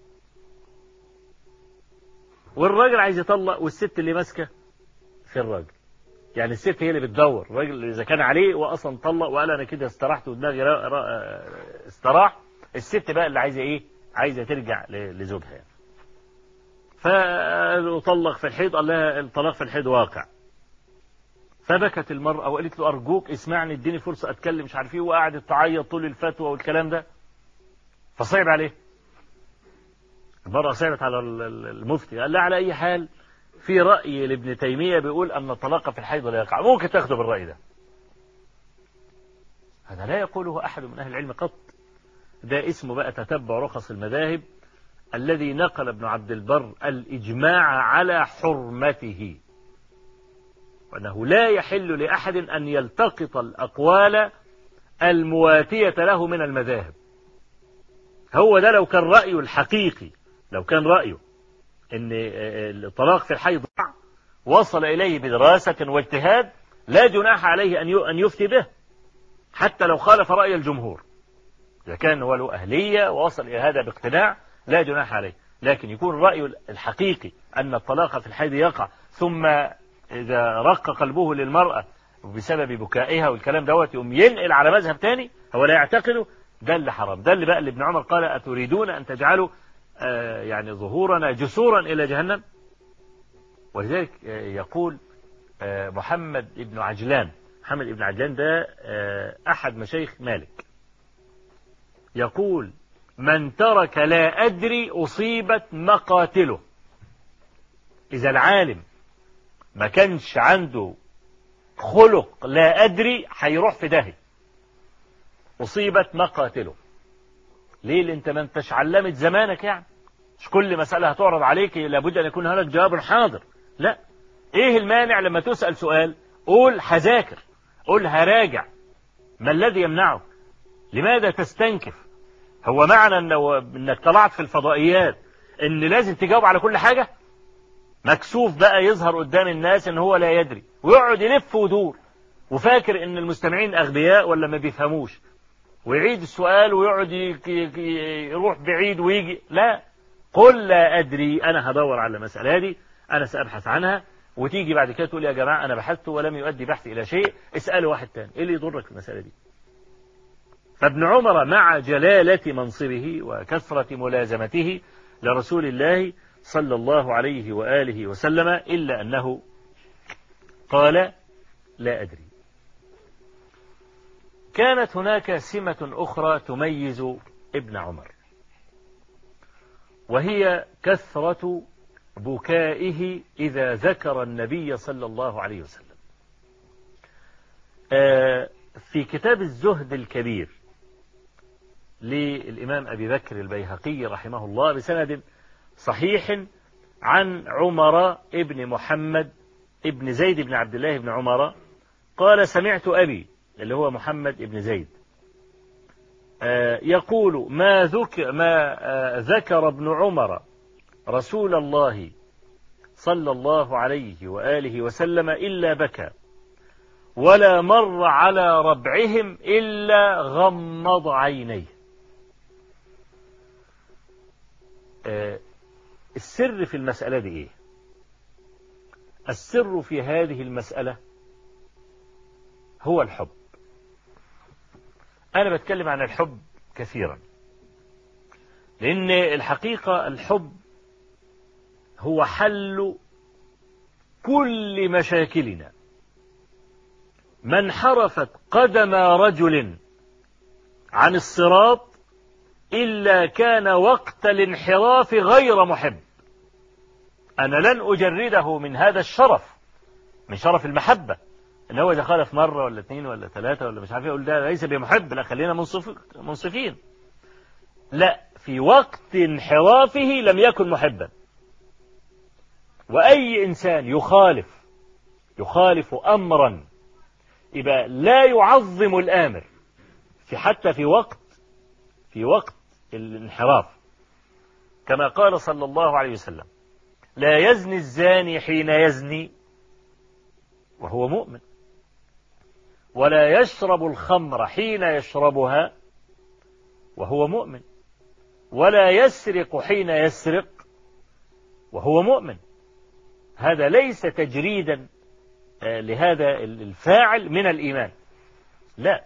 والراجل عايز يطلق والست اللي ماسكه في الراجل يعني الست هي اللي بتدور الراجل اذا كان عليه واصلا طلق وقال انا كده استرحت ودماغي استراح الست بقى اللي عايزه ايه عايزه ترجع لزوجها يعني. فطلق في الحيض قال لها الطلاق في الحيض واقع فبكت المرأة وقالت له أرجوك اسمعني اديني فرصة أتكلم مش عارف ايه وقعدت تعيط طول الفتوى والكلام ده فصعب عليه المرأة صعبت على المفتي قال لا على أي حال في رأي لابن تيمية بيقول أن الطلاق في الحيض لا يقع ممكن تاخده بالرأي ده هذا لا يقوله أحد من أهل العلم قط ده اسمه بقى تتبع رخص المذاهب الذي نقل ابن عبد البر الإجماع على حرمته وأنه لا يحل لأحد أن يلتقط الأقوال المواتية له من المذاهب هو ده لو كان رأيه الحقيقي لو كان رأيه ان الطلاق في الحيض وصل اليه بدراسة واجتهاد لا جناح عليه ان يفتي به حتى لو خالف رأي الجمهور إذا كان هو له أهلية ووصل إلى هذا باقتناع لا جناح عليه لكن يكون الرأي الحقيقي أن الطلاق في الحيض يقع ثم إذا رق قلبه للمرأة بسبب بكائها والكلام دوت يقوم ينقل على مذهب تاني هو لا يعتقده ده اللي حرام ده اللي بقى اللي ابن عمر قال أتريدون أن تجعلوا آه يعني ظهورنا جسورا إلى جهنم ولذلك آه يقول آه محمد ابن عجلان محمد ابن عجلان ده أحد مشايخ مالك يقول من ترك لا أدري أصيبت مقاتله إذا العالم ما كانش عنده خلق لا أدري هيروح في داهية أصيبت مقاتله ليه اللي انت ما انتش علمت زمانك يعني مش كل مسألة هتعرض عليك لابد أن يكون هناك جواب حاضر لا ايه المانع لما تسأل سؤال قول هذاكر قول هراجع ما الذي يمنعك لماذا تستنكف هو معنى انه انك طلعت في الفضائيات ان لازم تجاوب على كل حاجة مكسوف بقى يظهر قدام الناس ان هو لا يدري ويقعد يلف ودور وفاكر ان المستمعين اغبياء ولا ما بيفهموش ويعيد السؤال ويقعد يروح بعيد ويجي لا قل لا أدري أنا هدور على المسألة دي أنا سأبحث عنها وتيجي بعد كده تقول يا جماعة أنا بحثت ولم يؤدي بحثي إلى شيء اسألوا واحد تاني إيه اللي يضرك في المسألة دي فابن عمر مع جلالة منصبه وكثرة ملازمته لرسول الله صلى الله عليه وآله وسلم إلا أنه قال لا أدري كانت هناك سمة أخرى تميز ابن عمر وهي كثرة بكائه إذا ذكر النبي صلى الله عليه وسلم في كتاب الزهد الكبير للإمام أبي بكر البيهقي رحمه الله بسند صحيح عن عمر ابن محمد ابن زيد بن عبد الله بن عمر قال سمعت أبي اللي هو محمد ابن زيد يقول ما ذكر, ما ذكر ابن عمر رسول الله صلى الله عليه وآله وسلم إلا بكى ولا مر على ربعهم إلا غمض عينيه السر في المسألة دي إيه السر في هذه المسألة هو الحب أنا بتكلم عن الحب كثيرا لأن الحقيقة الحب هو حل كل مشاكلنا ما انحرفت قدم رجل عن الصراط إلا كان وقت الانحراف غير محب أنا لن أجرده من هذا الشرف من شرف المحبة إن هو إذا خالف مرة ولا اثنين ولا ثلاثة ولا مش عارف يقول ده ليس بمحب لا خلينا منصف منصفين لا في وقت انحرافه لم يكن محبا وأي إنسان يخالف يخالف أمرا يبقى لا يعظم الآمر في حتى في وقت في وقت الانحراف كما قال صلى الله عليه وسلم لا يزني الزاني حين يزني وهو مؤمن ولا يشرب الخمر حين يشربها وهو مؤمن ولا يسرق حين يسرق وهو مؤمن هذا ليس تجريدا لهذا الفاعل من الإيمان لا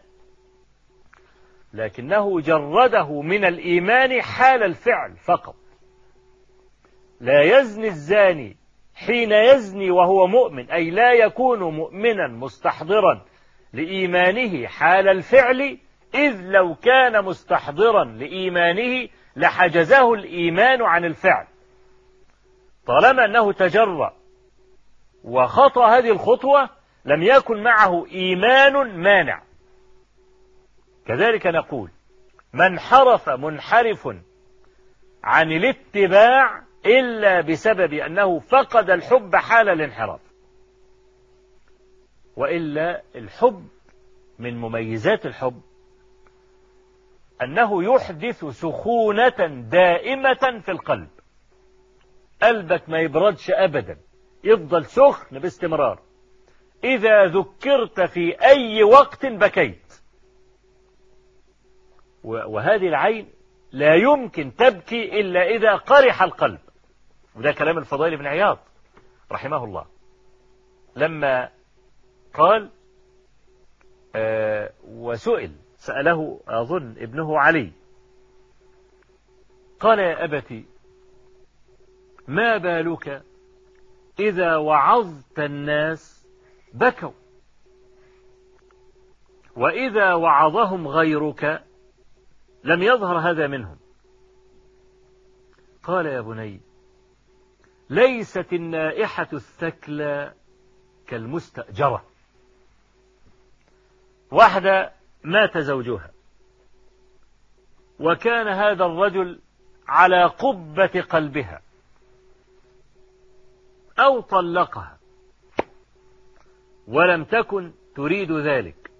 لكنه جرده من الإيمان حال الفعل فقط لا يزني الزاني حين يزني وهو مؤمن أي لا يكون مؤمنا مستحضرا لإيمانه حال الفعل إذ لو كان مستحضرا لإيمانه لحجزه الإيمان عن الفعل طالما أنه تجرأ وخطى هذه الخطوة لم يكن معه إيمان مانع كذلك نقول من حرف منحرف عن الاتباع إلا بسبب أنه فقد الحب حال الانحراف وإلا الحب من مميزات الحب أنه يحدث سخونة دائمة في القلب قلبك ما يبردش أبدا يفضل سخن باستمرار إذا ذكرت في أي وقت بكيت وهذه العين لا يمكن تبكي إلا إذا قرح القلب وده كلام الفضيل بن عياض رحمه الله لما قال آه وسئل سأله أظن ابنه علي قال يا أبتي ما بالك إذا وعظت الناس بكوا وإذا وعظهم غيرك لم يظهر هذا منهم قال يا بني ليست النائحة الثكلى كالمستأجرة واحدة مات زوجها وكان هذا الرجل على قبة قلبها أو طلقها ولم تكن تريد ذلك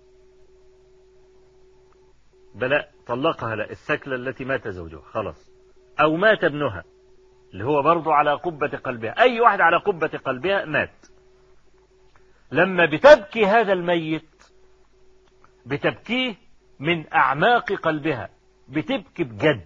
بل طلقها لا الثكلة التي مات زوجها خلاص أو مات ابنها اللي هو برضه على قبة قلبها أي واحد على قبة قلبها مات لما بتبكي هذا الميت بتبكيه من أعماق قلبها بتبكي بجد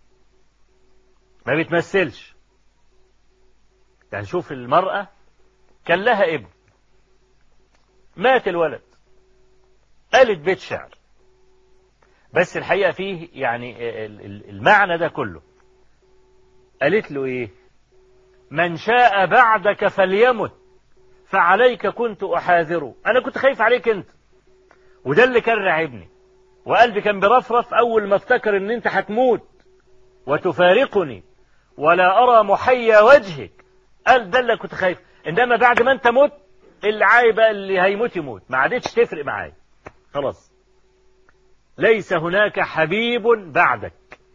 ما بتمثلش يعني شوف المرأة كان لها ابن مات الولد قالت بيت شعر بس الحقيقة فيه يعني المعنى ده كله قالت له ايه من شاء بعدك فليمت فعليك كنت أحاذره أنا كنت خايف عليك أنت وده اللي كان راعبني وقلبي كان برفرف أول ما افتكر إن أنت هتموت وتفارقني ولا أرى محيا وجهك قال ده اللي كنت خايف إنما بعد ما أنت مت اللي عاي بقى اللي هيموت يموت ما عادتش تفرق معايا خلاص ليس هناك حبيب بعدك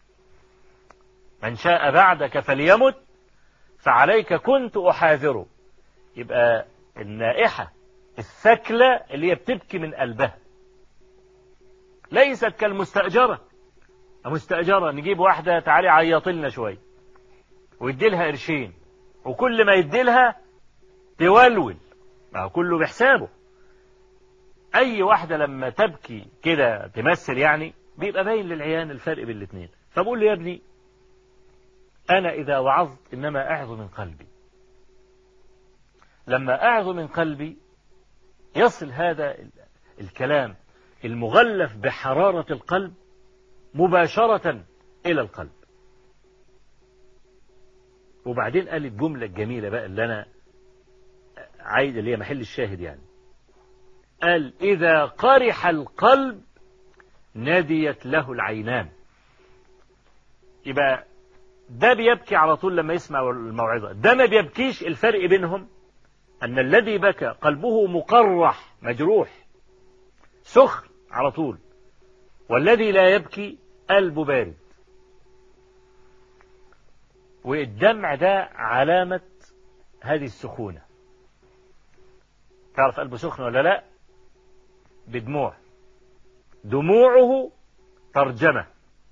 من شاء بعدك فليمت فعليك كنت أحاذره يبقى النائحة الثكلة اللي هي بتبكي من قلبها ليست كالمستأجرة المستأجرة نجيب واحدة تعالي عيط لنا شوية ويدي لها قرشين وكل ما يدي لها تولول ما هو كله بحسابه أي واحدة لما تبكي كده تمثل يعني بيبقى باين للعيان الفرق بين الاثنين فبقول له يا ابني أنا إذا وعظت إنما أعظ من قلبي لما أعظ من قلبي يصل هذا الكلام المغلف بحرارة القلب مباشرة إلى القلب وبعدين قال الجملة الجميلة بقى اللي أنا عايز اللي هي محل الشاهد يعني قال إذا قرح القلب ناديت له العينان يبقى ده بيبكي على طول لما يسمع الموعظة ده ما بيبكيش الفرق بينهم أن الذي بكى قلبه مقرح مجروح سخن على طول والذي لا يبكي قلبه بارد والدمع ده علامة هذه السخونة تعرف قلبه سخن ولا لا بدموع دموعه ترجمة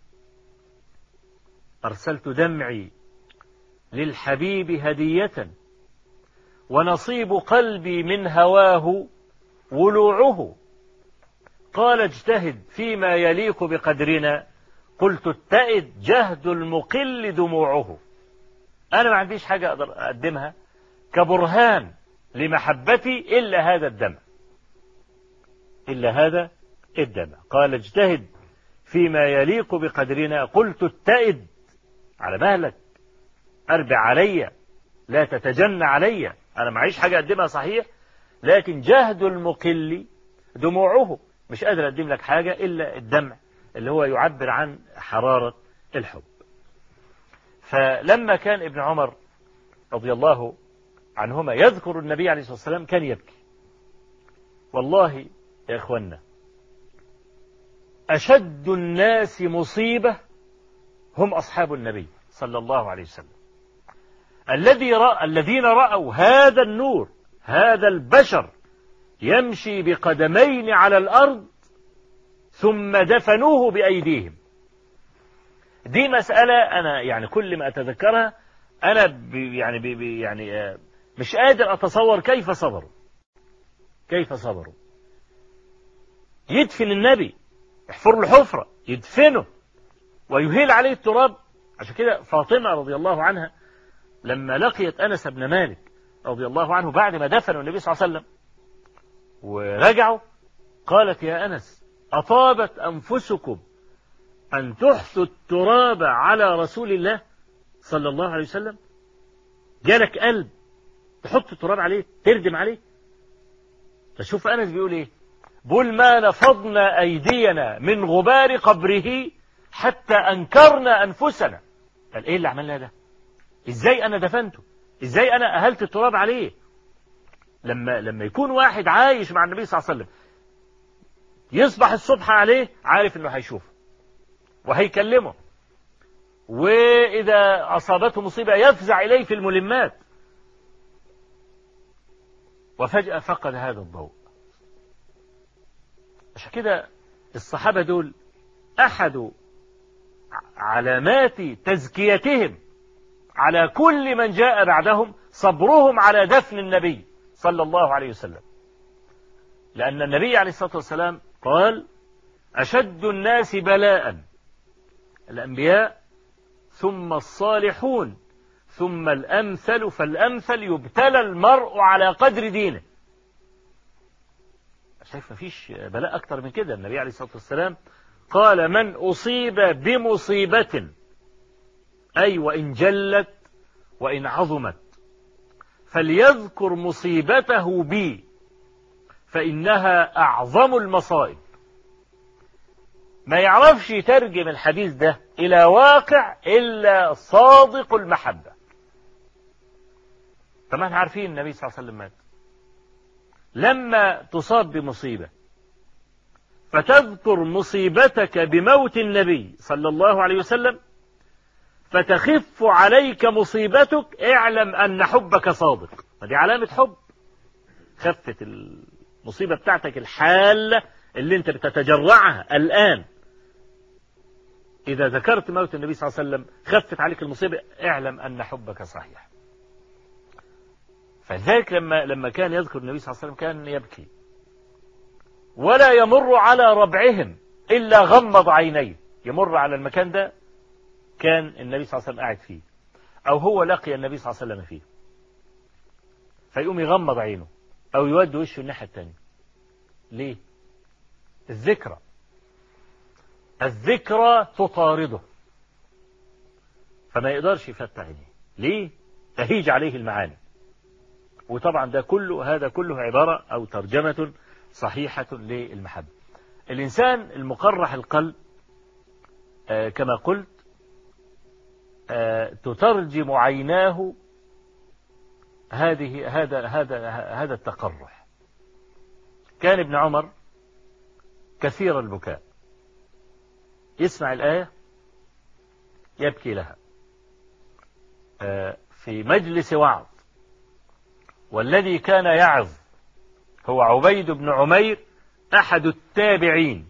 أرسلت دمعي للحبيب هدية ونصيب قلبي من هواه ولوعه قال اجتهد فيما يليق بقدرنا قلت اتئد جهد المقل دموعه أنا ما عنديش حاجة أقدر أقدمها كبرهان لمحبتي إلا هذا الدمع إلا هذا الدمع قال اجتهد فيما يليق بقدرنا قلت اتئد على مهلك أربع علي لا تتجن علي أنا معيش حاجة أقدمها صحيح لكن جهد المقل دموعه مش قادر أقدم لك حاجة إلا الدمع اللي هو يعبر عن حرارة الحب فلما كان ابن عمر رضي الله عنهما يذكر النبي عليه الصلاة والسلام كان يبكي والله يا إخوانا أشد الناس مصيبة هم أصحاب النبي صلى الله عليه وسلم الذي رأى الذين رأوا هذا النور هذا البشر يمشي بقدمين على الأرض ثم دفنوه بأيديهم دي مسألة أنا يعني كل ما أتذكرها أنا بي يعني بي يعني مش قادر أتصور كيف صبروا كيف صبروا يدفن النبي يحفر له حفرة يدفنه ويهيل عليه التراب عشان كده فاطمة رضي الله عنها لما لقيت أنس بن مالك رضي الله عنه بعد ما دفنوا النبي صلى الله عليه وسلم ورجعوا قالت يا أنس أطابت أنفسكم أن تحثوا التراب على رسول الله صلى الله عليه وسلم جالك قلب تحط التراب عليه تردم عليه فشوف أنس بيقول إيه بقول ما نفضنا أيدينا من غبار قبره حتى أنكرنا أنفسنا قال إيه اللي عملنا ده إزاي أنا دفنته إزاي أنا أهلت التراب عليه لما لما يكون واحد عايش مع النبي صلى الله عليه وسلم يصبح الصبح عليه عارف انه هيشوفه وهيكلمه واذا اصابته مصيبه يفزع اليه في الملمات وفجاه فقد هذا الضوء عشان كده الصحابه دول احد علامات تزكيتهم على كل من جاء بعدهم صبرهم على دفن النبي صلى الله عليه وسلم لأن النبي عليه الصلاة والسلام قال أشد الناس بلاء الأنبياء ثم الصالحون ثم الأمثل فالأمثل يبتلى المرء على قدر دينه شايف مفيش بلاء أكتر من كده النبي عليه الصلاة والسلام قال من أصيب بمصيبة أي وإن جلت وإن عظمت فليذكر مصيبته بي فإنها أعظم المصائب ما يعرفش يترجم الحديث ده إلى واقع إلا صادق المحبة طبعا احنا عارفين النبي صلى الله عليه وسلم مات لما تصاب بمصيبة فتذكر مصيبتك بموت النبي صلى الله عليه وسلم فتخف عليك مصيبتك اعلم أن حبك صادق فدي علامة حب خفت المصيبة بتاعتك الحالة اللي انت بتتجرعها الآن إذا ذكرت موت النبي صلى الله عليه وسلم خفت عليك المصيبة اعلم أن حبك صحيح فذلك لما لما كان يذكر النبي صلى الله عليه وسلم كان يبكي ولا يمر على ربعهم إلا غمض عينيه يمر على المكان ده كان النبي صلى الله عليه وسلم قاعد فيه أو هو لقي النبي صلى الله عليه وسلم فيه فيقوم يغمض عينه أو يود وشه الناحية الثانية ليه الذكرى الذكرى تطارده فما يقدرش يفتح عينيه ليه تهيج عليه المعاني وطبعا ده كله هذا كله عبارة أو ترجمة صحيحة للمحبة الإنسان المقرح القلب آه كما قلت آه تترجم عيناه هذه هذا هذا هذا التقرح كان ابن عمر كثير البكاء يسمع الآية يبكي لها آه في مجلس وعظ والذي كان يعظ هو عبيد بن عمير أحد التابعين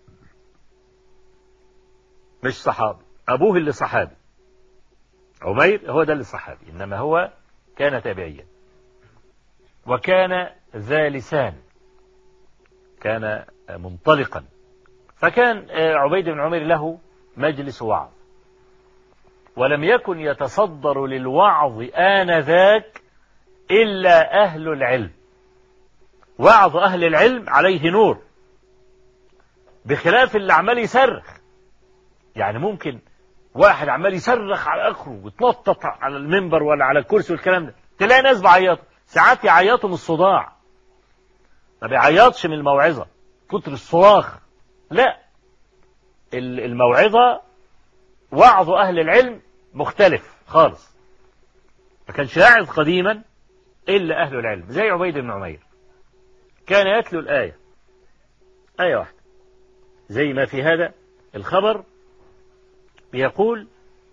مش صحابي أبوه اللي صحابي عمير هو ده اللي صحابي إنما هو كان تابعيا وكان ذا لسان كان منطلقا فكان عبيد بن عمير له مجلس وعظ ولم يكن يتصدر للوعظ آنذاك إلا أهل العلم وعظ أهل العلم عليه نور بخلاف اللي عمال يصرخ يعني ممكن واحد عمال يصرخ على اخره ويتنطط على المنبر ولا على الكرسي والكلام ده تلاقي ناس بعيطوا ساعات يعيطوا من الصداع ما بيعيطش من الموعظة كتر الصراخ لا الموعظة وعظ أهل العلم مختلف خالص ما كانش يعظ قديما إلا أهل العلم زي عبيد بن عمير كان يتلو الآية آية واحدة زي ما في هذا الخبر يقول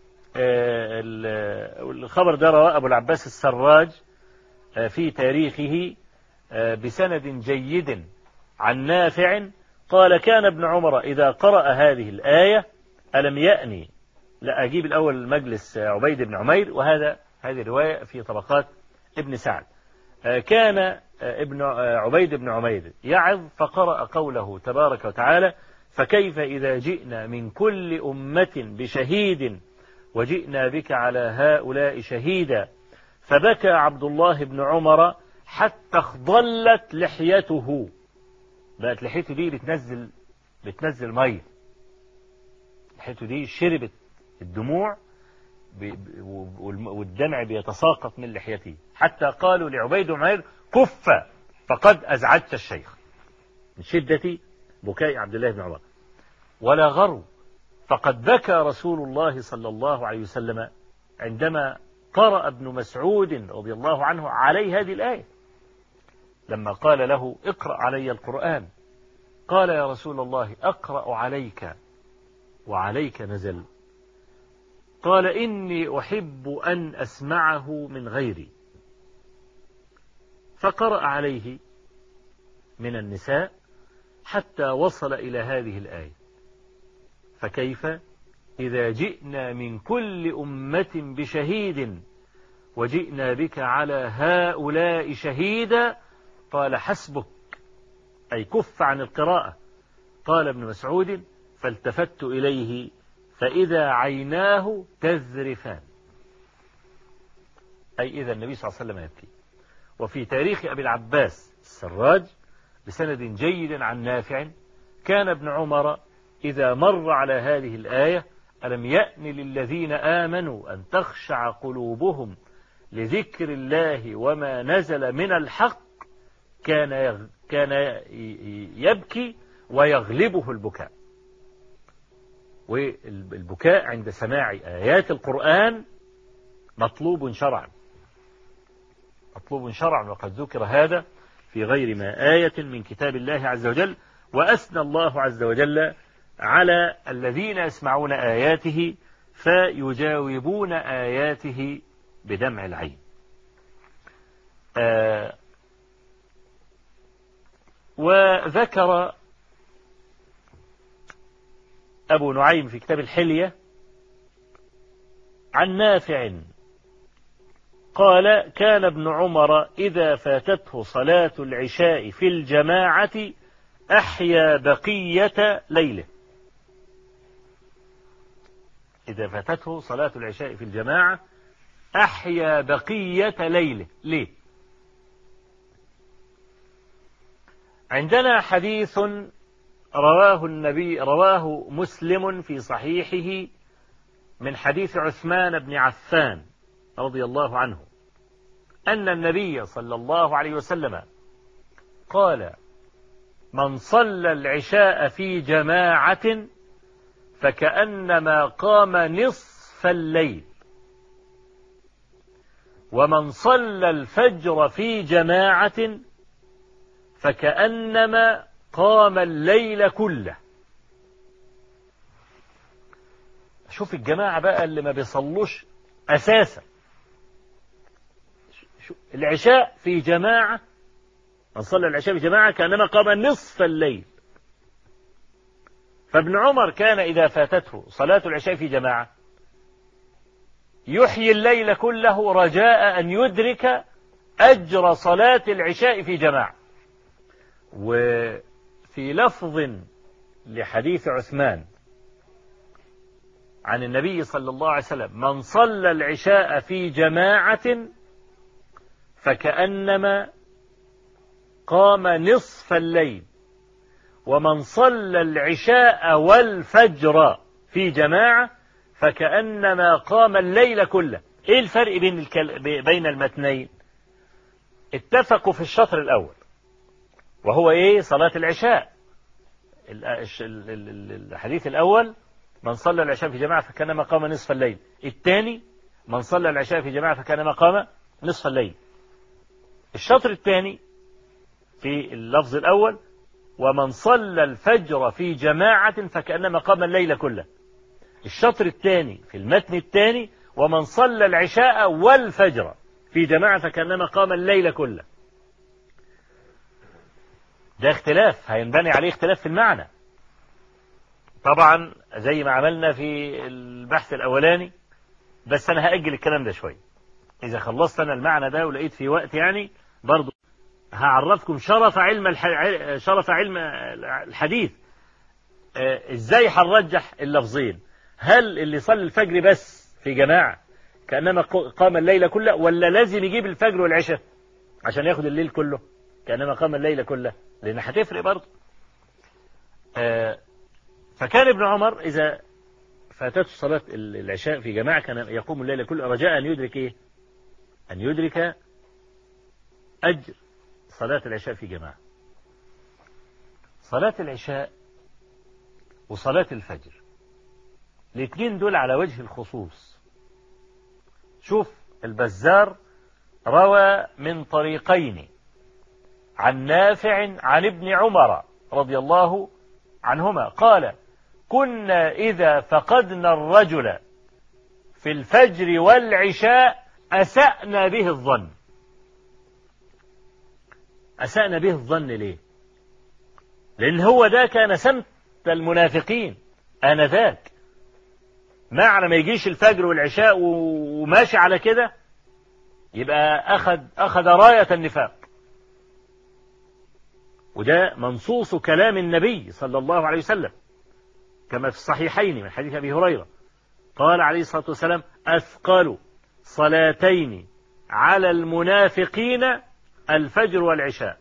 الخبر ده رواه أبو العباس السراج في تاريخه بسند جيد عن نافع قال كان ابن عمر إذا قرأ هذه الآية ألم يأني لا أجيب الأول مجلس عبيد بن عمير وهذا هذه الرواية في طبقات ابن سعد كان ابن عبيد بن عمير يعظ فقرأ قوله تبارك وتعالى فكيف إذا جئنا من كل أمة بشهيد وجئنا بك على هؤلاء شهيدا فبكى عبد الله بن عمر حتى اخضلت لحيته بقت لحيته دي بتنزل بتنزل ميه لحيته دي شربت الدموع والدمع بيتساقط من لحيته حتى قالوا لعبيد بن عمير كف فقد أزعجت الشيخ من شدة بكاء عبد الله بن عمر ولا غرو فقد بكى رسول الله صلى الله عليه وسلم عندما قرأ ابن مسعود رضي الله عنه عليه هذه الآية لما قال له اقرأ علي القرآن قال يا رسول الله أقرأ عليك وعليك نزل قال إني أحب أن أسمعه من غيري فقرأ عليه من النساء حتى وصل إلى هذه الآية فكيف إذا جئنا من كل أمة بشهيد وجئنا بك على هؤلاء شهيدا قال حسبك أي كف عن القراءة قال ابن مسعود فالتفت إليه فإذا عيناه تذرفان أي إذا النبي صلى الله عليه وسلم يبكي وفي تاريخ أبي العباس السراج بسند جيد عن نافع كان ابن عمر إذا مر على هذه الآية ألم يأن للذين آمنوا أن تخشع قلوبهم لذكر الله وما نزل من الحق كان كان يبكي ويغلبه البكاء والبكاء عند سماع آيات القرآن مطلوب شرعا مطلوب شرعا وقد ذكر هذا في غير ما آية من كتاب الله عز وجل وأثنى الله عز وجل على الذين يسمعون آياته فيجاوبون آياته بدمع العين آه وذكر أبو نعيم في كتاب الحلية عن نافع قال كان ابن عمر إذا فاتته صلاة العشاء في الجماعة أحيا بقية ليله إذا فاتته صلاة العشاء في الجماعة أحيا بقية ليله ليه عندنا حديث رواه النبي رواه مسلم في صحيحه من حديث عثمان بن عفان رضي الله عنه أن النبي صلى الله عليه وسلم قال من صلى العشاء في جماعة فكأنما قام نصف الليل ومن صلى الفجر في جماعة فكأنما قام الليل كله شوف الجماعة بقى اللي ما بيصلوش أساسا العشاء في جماعة من صلى العشاء في جماعة كأنما قام نصف الليل فابن عمر كان إذا فاتته صلاة العشاء في جماعة يحيي الليل كله رجاء أن يدرك أجر صلاة العشاء في جماعة وفي لفظ لحديث عثمان عن النبي صلى الله عليه وسلم من صلى العشاء في جماعة فكأنما قام نصف الليل ومن صلى العشاء والفجر في جماعة فكأنما قام الليل كله ايه الفرق بين الكل... بين المتنين اتفقوا في الشطر الاول وهو ايه صلاة العشاء الحديث الاول من صلى العشاء في جماعة فكانما قام نصف الليل الثاني من صلى العشاء في جماعة فكانما قام نصف الليل الشطر الثاني في اللفظ الأول ومن صلى الفجر في جماعة فكأنما قام الليل كله الشطر الثاني في المتن الثاني ومن صلى العشاء والفجر في جماعة فكأنما قام الليل كله ده اختلاف هينبني عليه اختلاف في المعنى طبعا زي ما عملنا في البحث الأولاني بس أنا هأجل الكلام ده شوية إذا خلصت أنا المعنى ده ولقيت في وقت يعني برضو هعرفكم شرف علم الح... شرف علم الحديث ازاي هنرجح اللفظين هل اللي صلى الفجر بس في جماعة كأنما قام الليل كله ولا لازم يجيب الفجر والعشاء عشان ياخد الليل كله كأنما قام الليل كله لأن هتفرق برضه فكان ابن عمر إذا فاتته صلاة العشاء في جماعة كان يقوم الليل كله رجاء أن يدرك إيه أن يدرك أجر صلاة العشاء في جماعة صلاة العشاء وصلاة الفجر الاثنين دول على وجه الخصوص شوف البزار روى من طريقين عن نافع عن ابن عمر رضي الله عنهما قال كنا إذا فقدنا الرجل في الفجر والعشاء أسأنا به الظن أسأنا به الظن ليه لأن هو ده كان سمت المنافقين آنذاك معنى ما يجيش الفجر والعشاء وماشي على كده يبقى أخذ أخذ راية النفاق وده منصوص كلام النبي صلى الله عليه وسلم كما في الصحيحين من حديث أبي هريرة قال عليه الصلاة والسلام أثقل صلاتين على المنافقين الفجر والعشاء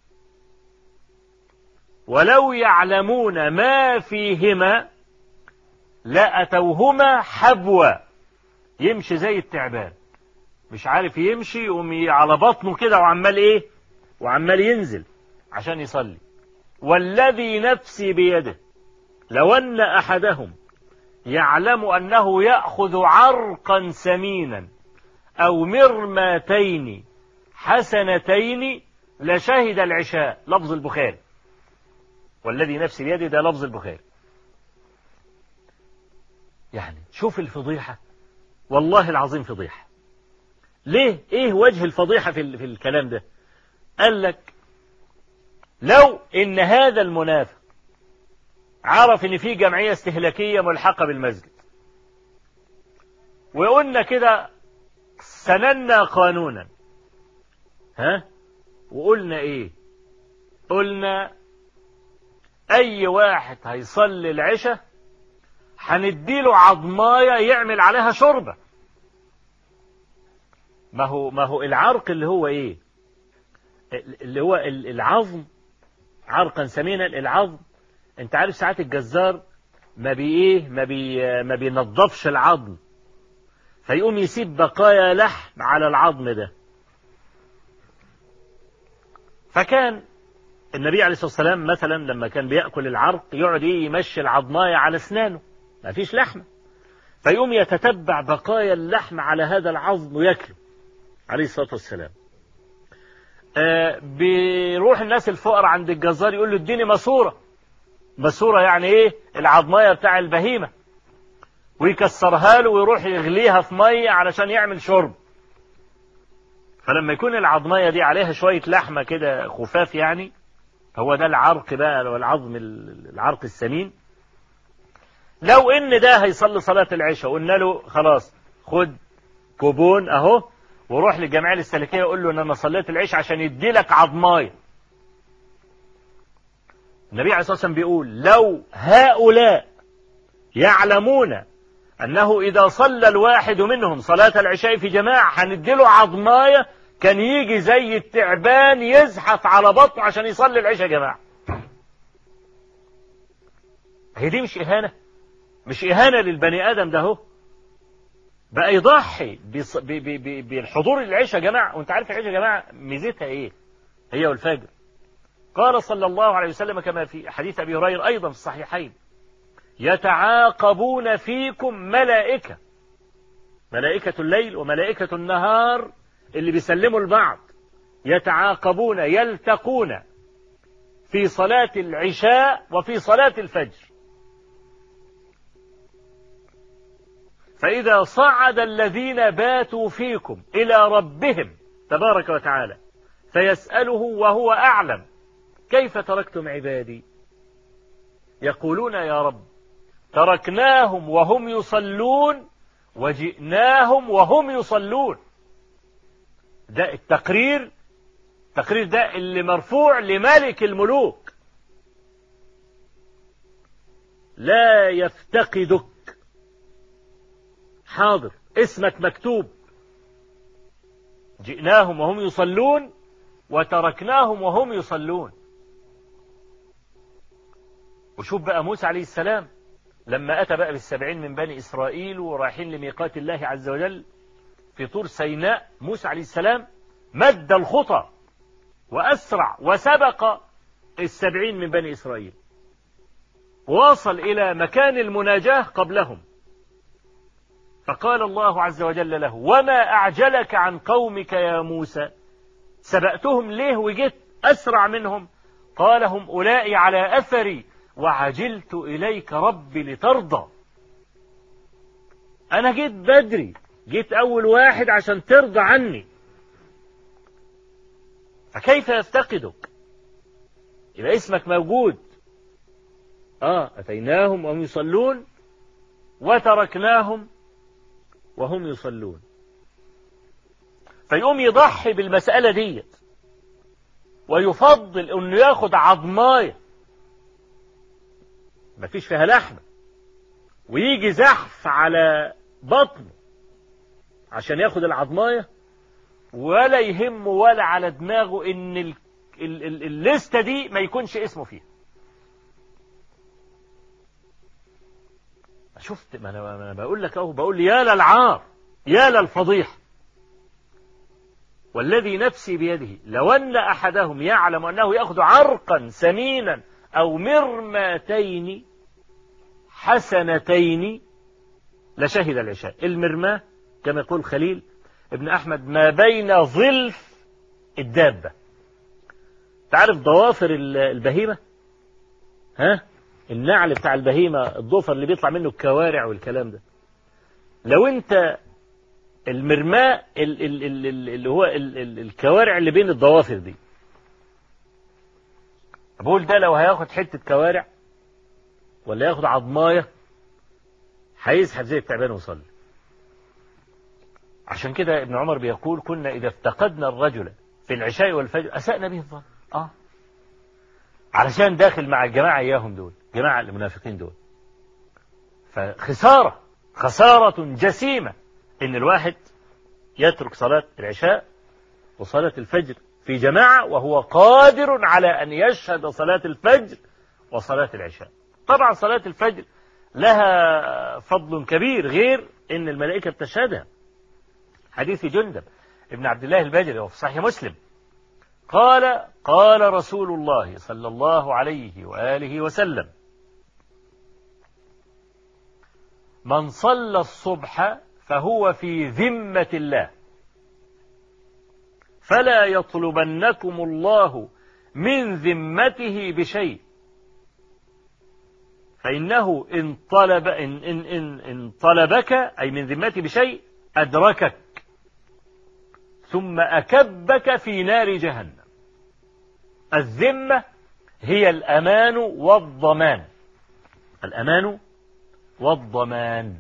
ولو يعلمون ما فيهما لأتوهما حبوا يمشي زي التعبان مش عارف يمشي يقوم على بطنه كده وعمال ايه وعمال ينزل عشان يصلي والذي نفسي بيده لو أن أحدهم يعلم أنه يأخذ عرقا سمينا أو مرماتين حسنتين لشهد العشاء لفظ البخاري والذي نفسي بيده ده لفظ البخاري يعني شوف الفضيحة والله العظيم فضيحة ليه ايه وجه الفضيحة في, في الكلام ده قال لك لو ان هذا المنافق عرف ان في جمعية استهلاكية ملحقة بالمسجد وقلنا كده سننا قانونا ها وقلنا ايه قلنا اي واحد هيصلي العشاء هنديله عظمايه يعمل عليها شوربه ما هو ما هو العرق اللي هو ايه اللي هو العظم عرقا سمينا العظم انت عارف ساعات الجزار ما بي ايه ما بي ما بينضفش العظم فيقوم يسيب بقايا لحم على العظم ده فكان النبي عليه الصلاة والسلام مثلا لما كان بيأكل العرق يقعد ايه يمشي العظماية على اسنانه ما فيش لحمة فيقوم يتتبع بقايا اللحم على هذا العظم وياكله عليه الصلاة والسلام آه بيروح الناس الفقراء عند الجزار يقول له اديني ماسورة ماسورة يعني ايه العظماية بتاع البهيمة ويكسرها له ويروح يغليها في مية علشان يعمل شرب فلما يكون العظمية دي عليها شوية لحمة كده خفاف يعني هو ده العرق بقى والعظم العرق السمين لو ان ده هيصلي صلاة العشاء وقلنا له خلاص خد كوبون اهو وروح للجمعية الاستهلاكية وقول له ان انا صليت العشاء عشان يدي لك عظماية النبي عليه الصلاة والسلام بيقول لو هؤلاء يعلمون أنه إذا صلى الواحد منهم صلاة العشاء في جماعة هنديله عظماية كان يجي زي التعبان يزحف على بطنه عشان يصلي العشاء جماعة هي دي مش إهانة مش إهانة للبني آدم ده هو بقى يضحي بالحضور العشاء جماعة وانت عارف العشاء جماعة ميزتها ايه هي والفجر قال صلى الله عليه وسلم كما في حديث أبي هريرة أيضا في الصحيحين يتعاقبون فيكم ملائكة ملائكة الليل وملائكة النهار اللي بيسلموا البعض يتعاقبون يلتقون في صلاة العشاء وفي صلاة الفجر فإذا صعد الذين باتوا فيكم إلى ربهم تبارك وتعالى فيسأله وهو أعلم كيف تركتم عبادي يقولون يا رب تركناهم وهم يصلون وجئناهم وهم يصلون ده التقرير التقرير ده اللي مرفوع لملك الملوك لا يفتقدك حاضر اسمك مكتوب جئناهم وهم يصلون وتركناهم وهم يصلون وشوف بقى موسى عليه السلام لما أتى بقى بالسبعين من بني إسرائيل ورايحين لميقات الله عز وجل في طور سيناء موسى عليه السلام مد الخطى وأسرع وسبق السبعين من بني إسرائيل ووصل إلى مكان المناجاة قبلهم فقال الله عز وجل له وما أعجلك عن قومك يا موسى سبقتهم ليه وجيت أسرع منهم قال هم أولئي على أثري وعجلت إليك ربي لترضى أنا جيت بدري جيت أول واحد عشان ترضى عني فكيف يفتقدك يبقى اسمك موجود آه أتيناهم وهم يصلون وتركناهم وهم يصلون فيقوم يضحي بالمسألة ديت ويفضل انه ياخد عظمايه مفيش فيها لحمة ويجي زحف على بطنه عشان ياخد العظماية ولا يهمه ولا على دماغه ان ال ال ال الليستة دي ما يكونش اسمه فيها شفت ما انا, ما أنا بقول لك اهو بقول يا للعار يا للفضيحة والذي نفسي بيده لو أن أحدهم يعلم أنه يأخذ عرقا سمينا أو مرماتين حسنتين لشهد العشاء المرماة كما يقول خليل ابن أحمد ما بين ظلف الدابة تعرف ضوافر البهيمة ها النعل بتاع البهيمة الضفر اللي بيطلع منه الكوارع والكلام ده لو انت المرماء اللي هو الكوارع اللي بين الضوافر دي بقول ده لو هياخد حتة كوارع ولا ياخد عضماية هيزحف زي التعبان ويصلي عشان كده ابن عمر بيقول كنا إذا افتقدنا الرجل في العشاء والفجر أسأنا به الظن آه علشان داخل مع الجماعة إياهم دول جماعة المنافقين دول فخسارة خسارة جسيمة إن الواحد يترك صلاة العشاء وصلاة الفجر في جماعة وهو قادر على أن يشهد صلاة الفجر وصلاة العشاء طبعا صلاة الفجر لها فضل كبير غير ان الملائكة بتشهدها حديث جندب ابن عبد الله البجري وفي صحيح مسلم قال قال رسول الله صلى الله عليه وآله وسلم من صلى الصبح فهو في ذمة الله فلا يطلبنكم الله من ذمته بشيء فإنه إن طلب إن, إن, إن, إن طلبك أي من ذمتي بشيء أدركك ثم أكبك في نار جهنم الذمة هي الأمان والضمان الأمان والضمان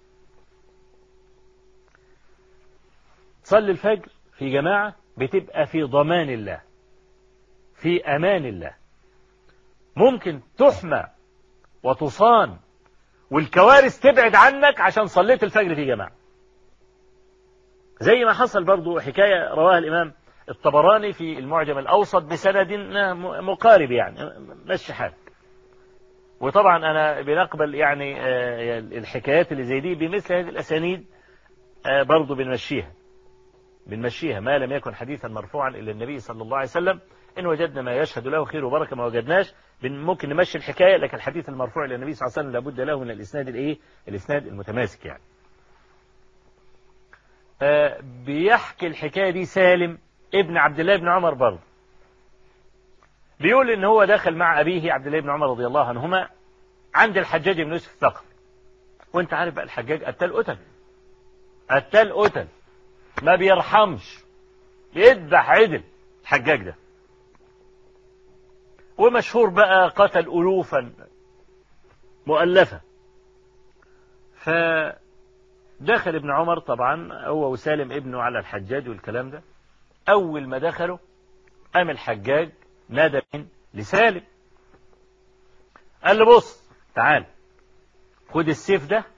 تصلي الفجر في جماعة بتبقى في ضمان الله في أمان الله ممكن تحمى وتصان والكوارث تبعد عنك عشان صليت الفجر في جماعة زي ما حصل برضو حكاية رواها الإمام الطبراني في المعجم الأوسط بسند مقارب يعني مشي حالك وطبعا أنا بنقبل يعني الحكايات اللي زي دي بمثل هذه الأسانيد برضو بنمشيها بنمشيها ما لم يكن حديثا مرفوعا إلى النبي صلى الله عليه وسلم إن وجدنا ما يشهد له خير وبركة ما وجدناش ممكن نمشي الحكاية لكن الحديث المرفوع إلى النبي صلى الله عليه وسلم لابد له من الإسناد الإيه الإسناد المتماسك يعني آه بيحكي الحكاية دي سالم ابن عبد الله بن عمر برضه بيقول إن هو دخل مع أبيه عبد الله بن عمر رضي الله عنهما عند الحجاج بن يوسف الثقفي وانت عارف بقى الحجاج قتال قتل قتال قتل ما بيرحمش يذبح عدل الحجاج ده ومشهور بقى قتل ألوفا مؤلفة فدخل ابن عمر طبعا هو وسالم ابنه على الحجاج والكلام ده أول ما دخلوا قام الحجاج نادى من لسالم قال له بص تعال خد السيف ده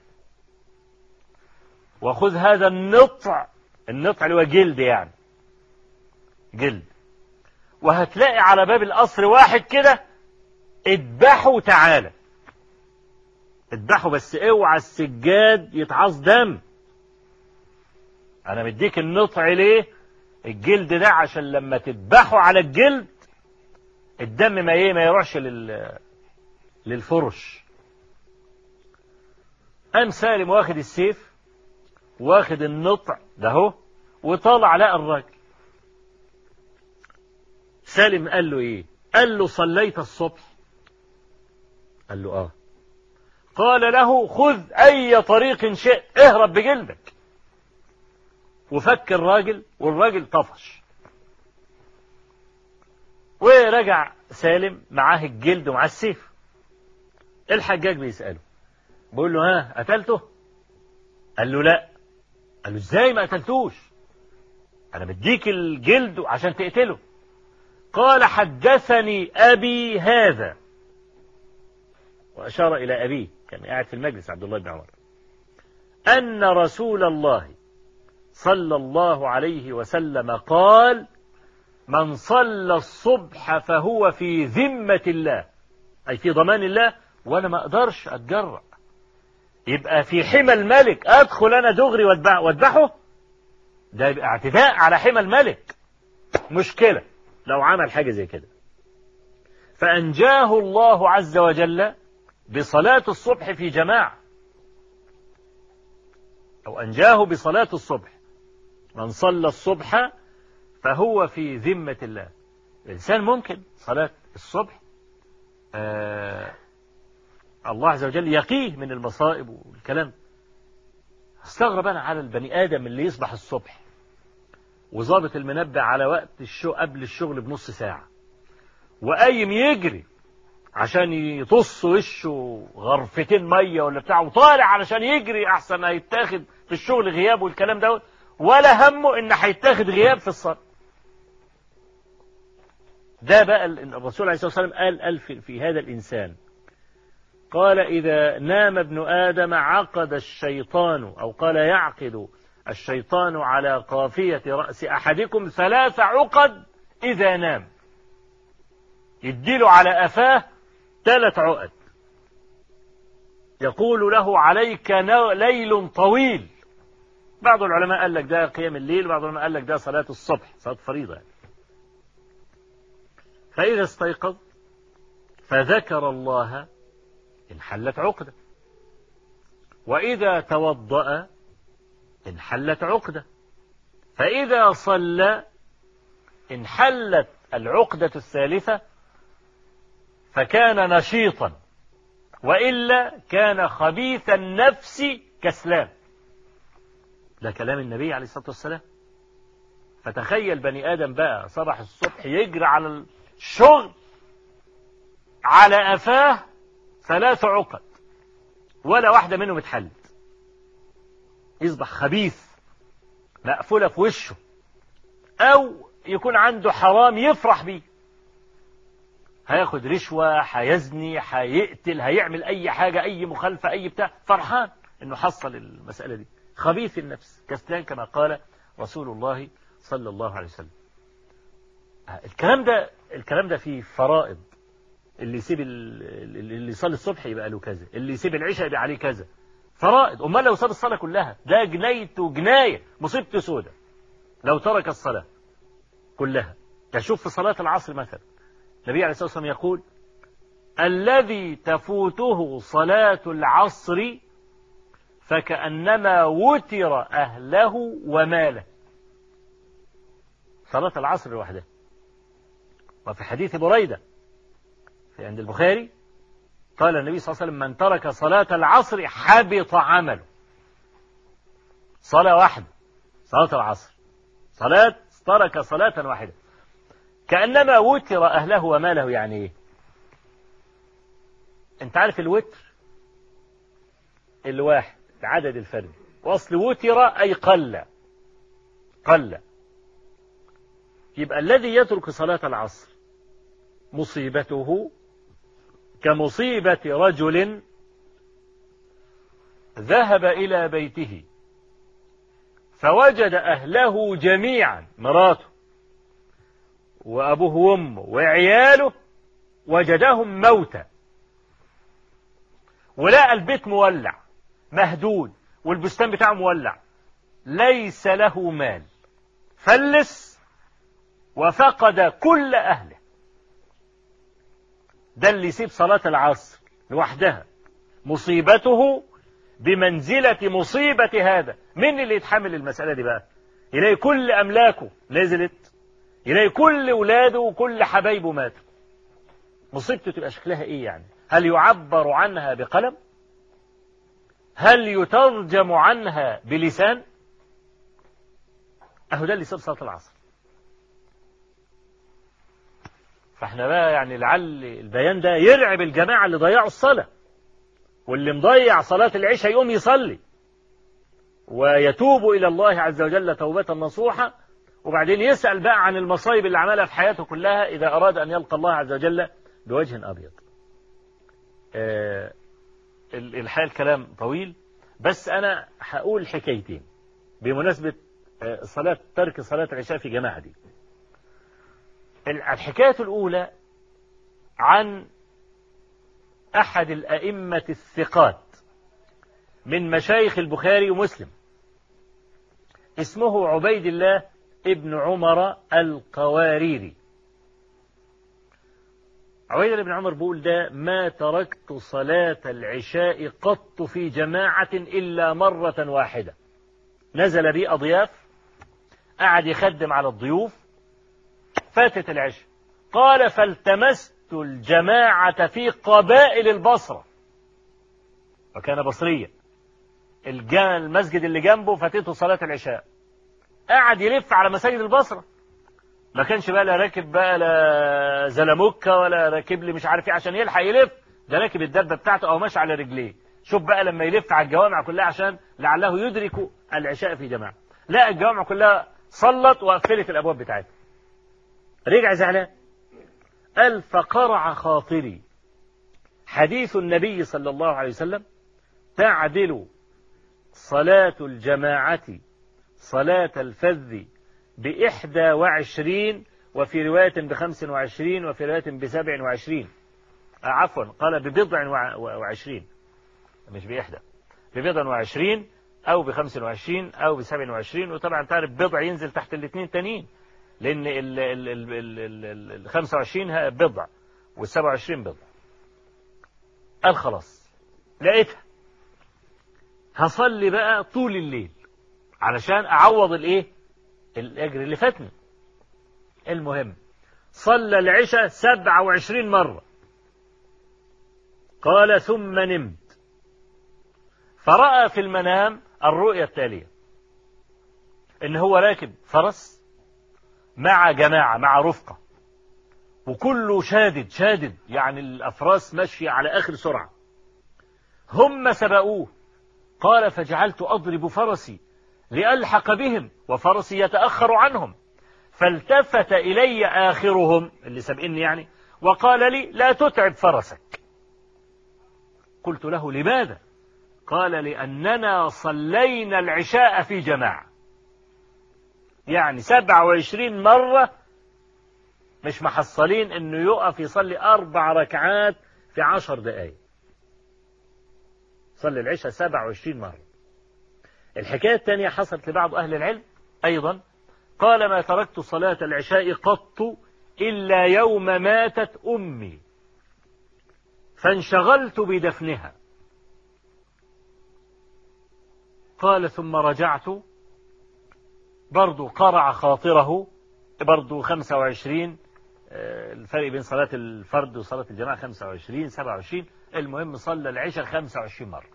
وخذ هذا النطع النطع اللي هو جلد يعني جلد وهتلاقي على باب القصر واحد كده اذبحه وتعالى اذبحه بس اوعى السجاد يتعص دم انا مديك النطع ليه الجلد ده عشان لما تذبحه على الجلد الدم ما ايه ما يروحش لل للفرش قام سالم واخد السيف واخد النطع ده هو وطالع لقى الراجل سالم قال له ايه قال له صليت الصبح قال له اه قال له خذ اي طريق شئت اهرب بجلدك وفك الراجل والراجل طفش ورجع سالم معاه الجلد ومعاه السيف الحجاج بيسأله بيقول له ها قتلته قال له لا قال له ازاي ما قتلتوش انا مديك الجلد عشان تقتله قال حدثني أبي هذا وأشار إلى أبيه كان قاعد في المجلس عبد الله بن عمر أن رسول الله صلى الله عليه وسلم قال من صلى الصبح فهو في ذمة الله أي في ضمان الله وأنا ما أقدرش أتجرأ يبقى في حمى الملك أدخل أنا دغري وأذبحه ده يبقى اعتداء على حمى الملك مشكلة لو عمل حاجة زي كده فأنجاه الله عز وجل بصلاة الصبح في جماعة أو أنجاه بصلاة الصبح من صلى الصبح فهو في ذمة الله الإنسان ممكن صلاة الصبح آه الله عز وجل يقيه من المصائب والكلام استغرب أنا على البني آدم اللي يصبح الصبح وظابط المنبه على وقت الشو قبل الشغل بنص ساعة وقايم يجري عشان يطص وشه غرفتين مية ولا بتاع وطالع علشان يجري أحسن هيتاخد في الشغل غياب والكلام ده ولا همه إن هيتاخد غياب في الصلاة ده بقى الرسول عليه الصلاة والسلام قال, قال في, في هذا الإنسان قال إذا نام ابن آدم عقد الشيطان أو قال يعقد الشيطان على قافية رأس أحدكم ثلاث عقد إذا نام يديله على أفاه ثلاث عقد يقول له عليك ليل طويل بعض العلماء قال لك ده قيام الليل بعض العلماء قال لك ده صلاة الصبح صلاة فريضة يعني. فإذا استيقظ فذكر الله انحلت عقدة وإذا توضأ انحلت عقدة فإذا صلى انحلت العقدة الثالثة فكان نشيطا وإلا كان خبيث النفس كسلان ده كلام النبي عليه الصلاة والسلام فتخيل بني آدم بقى صبح الصبح يجري على الشغل على أفاه ثلاث عقد ولا واحدة منهم اتحلت يصبح خبيث مقفولة في وشه أو يكون عنده حرام يفرح بيه هياخد رشوة هيزني هيقتل هيعمل أي حاجة أي مخالفة أي بتاع فرحان إنه حصل المسألة دي خبيث النفس كسلان كما قال رسول الله صلى الله عليه وسلم الكلام ده الكلام ده فيه فرائض اللي يسيب اللي يصلي الصبح يبقى له كذا اللي يسيب العشاء يبقى عليه كذا فرائض امال لو ساب الصلاه كلها ده جنايته جنايه مصيبته سودة لو ترك الصلاه كلها تشوف في صلاه العصر مثلا النبي عليه الصلاه والسلام يقول الذي تفوته صلاه العصر فكانما وتر اهله وماله صلاه العصر لوحدها وفي حديث بريده في عند البخاري قال النبي صلى الله عليه وسلم من ترك صلاة العصر حبط عمله صلاة واحدة صلاة العصر صلاة ترك صلاة واحدة كأنما وتر أهله وماله يعني إيه أنت عارف الوتر الواحد العدد الفردي وأصل وتر أي قل قل يبقى الذي يترك صلاة العصر مصيبته كمصيبة رجل ذهب إلى بيته فوجد أهله جميعا مراته وأبوه وأمه وعياله وجدهم موتى ولقى البيت مولع مهدود والبستان بتاعه مولع ليس له مال فلس وفقد كل أهله ده اللي يسيب صلاة العصر لوحدها مصيبته بمنزلة مصيبة هذا مين اللي يتحمل المسألة دي بقى يلاقي كل أملاكه نزلت يلاقي كل ولاده وكل حبايبه ماتوا مصيبته تبقى شكلها ايه يعني هل يعبر عنها بقلم هل يترجم عنها بلسان اهو ده اللي يصير صلاة العصر فاحنا بقى يعني لعل البيان ده يرعب الجماعة اللي ضيعوا الصلاة واللي مضيع صلاة العشاء يقوم يصلي ويتوب إلى الله عز وجل توبة نصوحة وبعدين يسأل بقى عن المصايب اللي عملها في حياته كلها إذا أراد أن يلقى الله عز وجل بوجه أبيض آه الحقيقة الكلام طويل بس أنا هقول حكايتين بمناسبة آه صلاة ترك صلاة العشاء في جماعة دي الحكاية الأولى عن أحد الأئمة الثقات من مشايخ البخاري ومسلم اسمه عبيد الله ابن عمر القواريري عبيد الله بن عمر بيقول ده ما تركت صلاة العشاء قط في جماعة إلا مرة واحدة نزل بي أضياف قعد يخدم على الضيوف فاتت العشاء قال فالتمست الجماعة في قبائل البصرة وكان بصريا المسجد اللي جنبه فاتته صلاة العشاء قعد يلف على مساجد البصرة ما كانش بقى لا راكب بقى لا زلموكة ولا راكب لي مش عارف ايه عشان يلحق يلف ده راكب الدبة بتاعته او ماشي على رجليه شوف بقى لما يلف على الجوامع كلها عشان لعله يدرك العشاء في جماعة لا الجوامع كلها صلت وقفلت الابواب بتاعتها رجع زعلان قال فقرع خاطري حديث النبي صلى الله عليه وسلم تعدل صلاة الجماعة صلاة الفذ بإحدى وعشرين وفي رواية بخمس وعشرين وفي رواية بسبع وعشرين عفوا قال ببضع وعشرين مش بإحدى ببضع وعشرين أو بخمس وعشرين أو بسبع وعشرين وطبعا تعرف بضع ينزل تحت الاثنين تانيين لأن ال 25 بضع وال 27 بضع قال خلاص لقيتها هصلي بقى طول الليل علشان أعوض الإيه الأجر اللي فاتني المهم صلى العشاء 27 مرة قال ثم نمت فرأى في المنام الرؤيا التالية إن هو راكب فرس مع جماعة مع رفقة وكله شادد شادد يعني الأفراس ماشية على آخر سرعة هم سبقوه قال فجعلت أضرب فرسي لألحق بهم وفرسي يتأخر عنهم فالتفت إلي آخرهم اللي سبقني يعني وقال لي لا تتعب فرسك قلت له لماذا قال لأننا صلينا العشاء في جماعة يعني سبعة وعشرين مرة مش محصلين انه يقف يصلي اربع ركعات في عشر دقايق صلي العشاء سبعة وعشرين مرة الحكاية الثانية حصلت لبعض أهل العلم أيضا قال ما تركت صلاة العشاء قط إلا يوم ماتت أمي فانشغلت بدفنها قال ثم رجعت برضو قرع خاطره برضو 25 الفرق بين صلاة الفرد وصلاة الجماعة 25 27 المهم صلى العشاء 25 مرة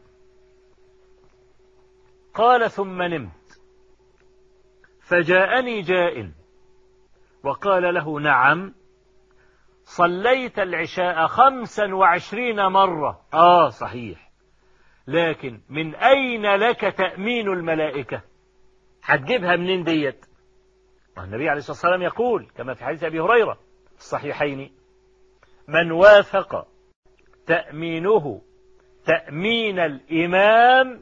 قال ثم نمت فجاءني جاء وقال له نعم صليت العشاء خمسا وعشرين مرة آه صحيح لكن من أين لك تأمين الملائكة هتجيبها منين ديت النبي عليه الصلاة والسلام يقول كما في حديث أبي هريرة الصحيحين من وافق تأمينه تأمين الإمام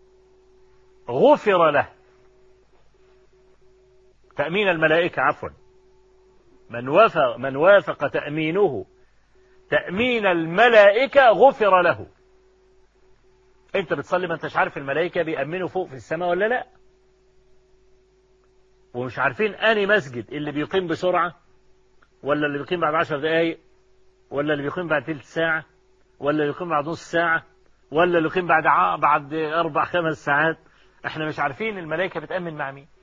غفر له تأمين الملائكة عفوا من وافق, من وافق تأمينه تأمين الملائكة غفر له انت بتصلي ما انتش عارف الملائكة بيأمنوا فوق في السماء ولا لا ومش عارفين اني مسجد اللي بيقيم بسرعة ولا اللي بيقيم بعد عشر دقايق ولا اللي بيقيم بعد ثلث ساعة ولا اللي بيقيم بعد نص ساعة ولا اللي بيقيم بعد ع... بعد أربع خمس ساعات احنا مش عارفين الملائكة بتأمن مع مين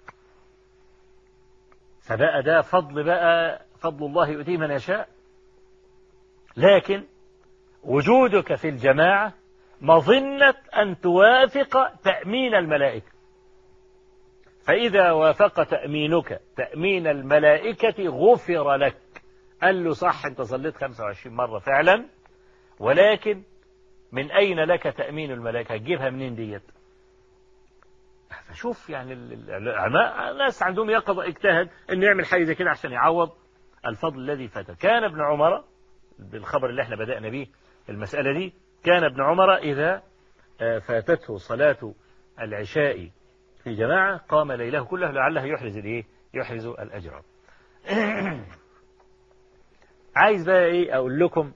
فبقى ده فضل بقى فضل الله يؤتيه من يشاء لكن وجودك في الجماعة مظنة أن توافق تأمين الملائكة فإذا وافق تأمينك تأمين الملائكة غفر لك قال له صح أنت صليت 25 مرة فعلا ولكن من أين لك تأمين الملائكة هتجيبها منين ديت فشوف يعني العلماء ناس عندهم يقظة اجتهد انه يعمل حاجة زي كده عشان يعوض الفضل الذي فات كان ابن عمر بالخبر اللي احنا بدأنا به المسألة دي كان ابن عمر إذا فاتته صلاة العشاء في جماعة قام ليله كله لعله يحرز الايه يحرز الأجر عايز بقى ايه اقول لكم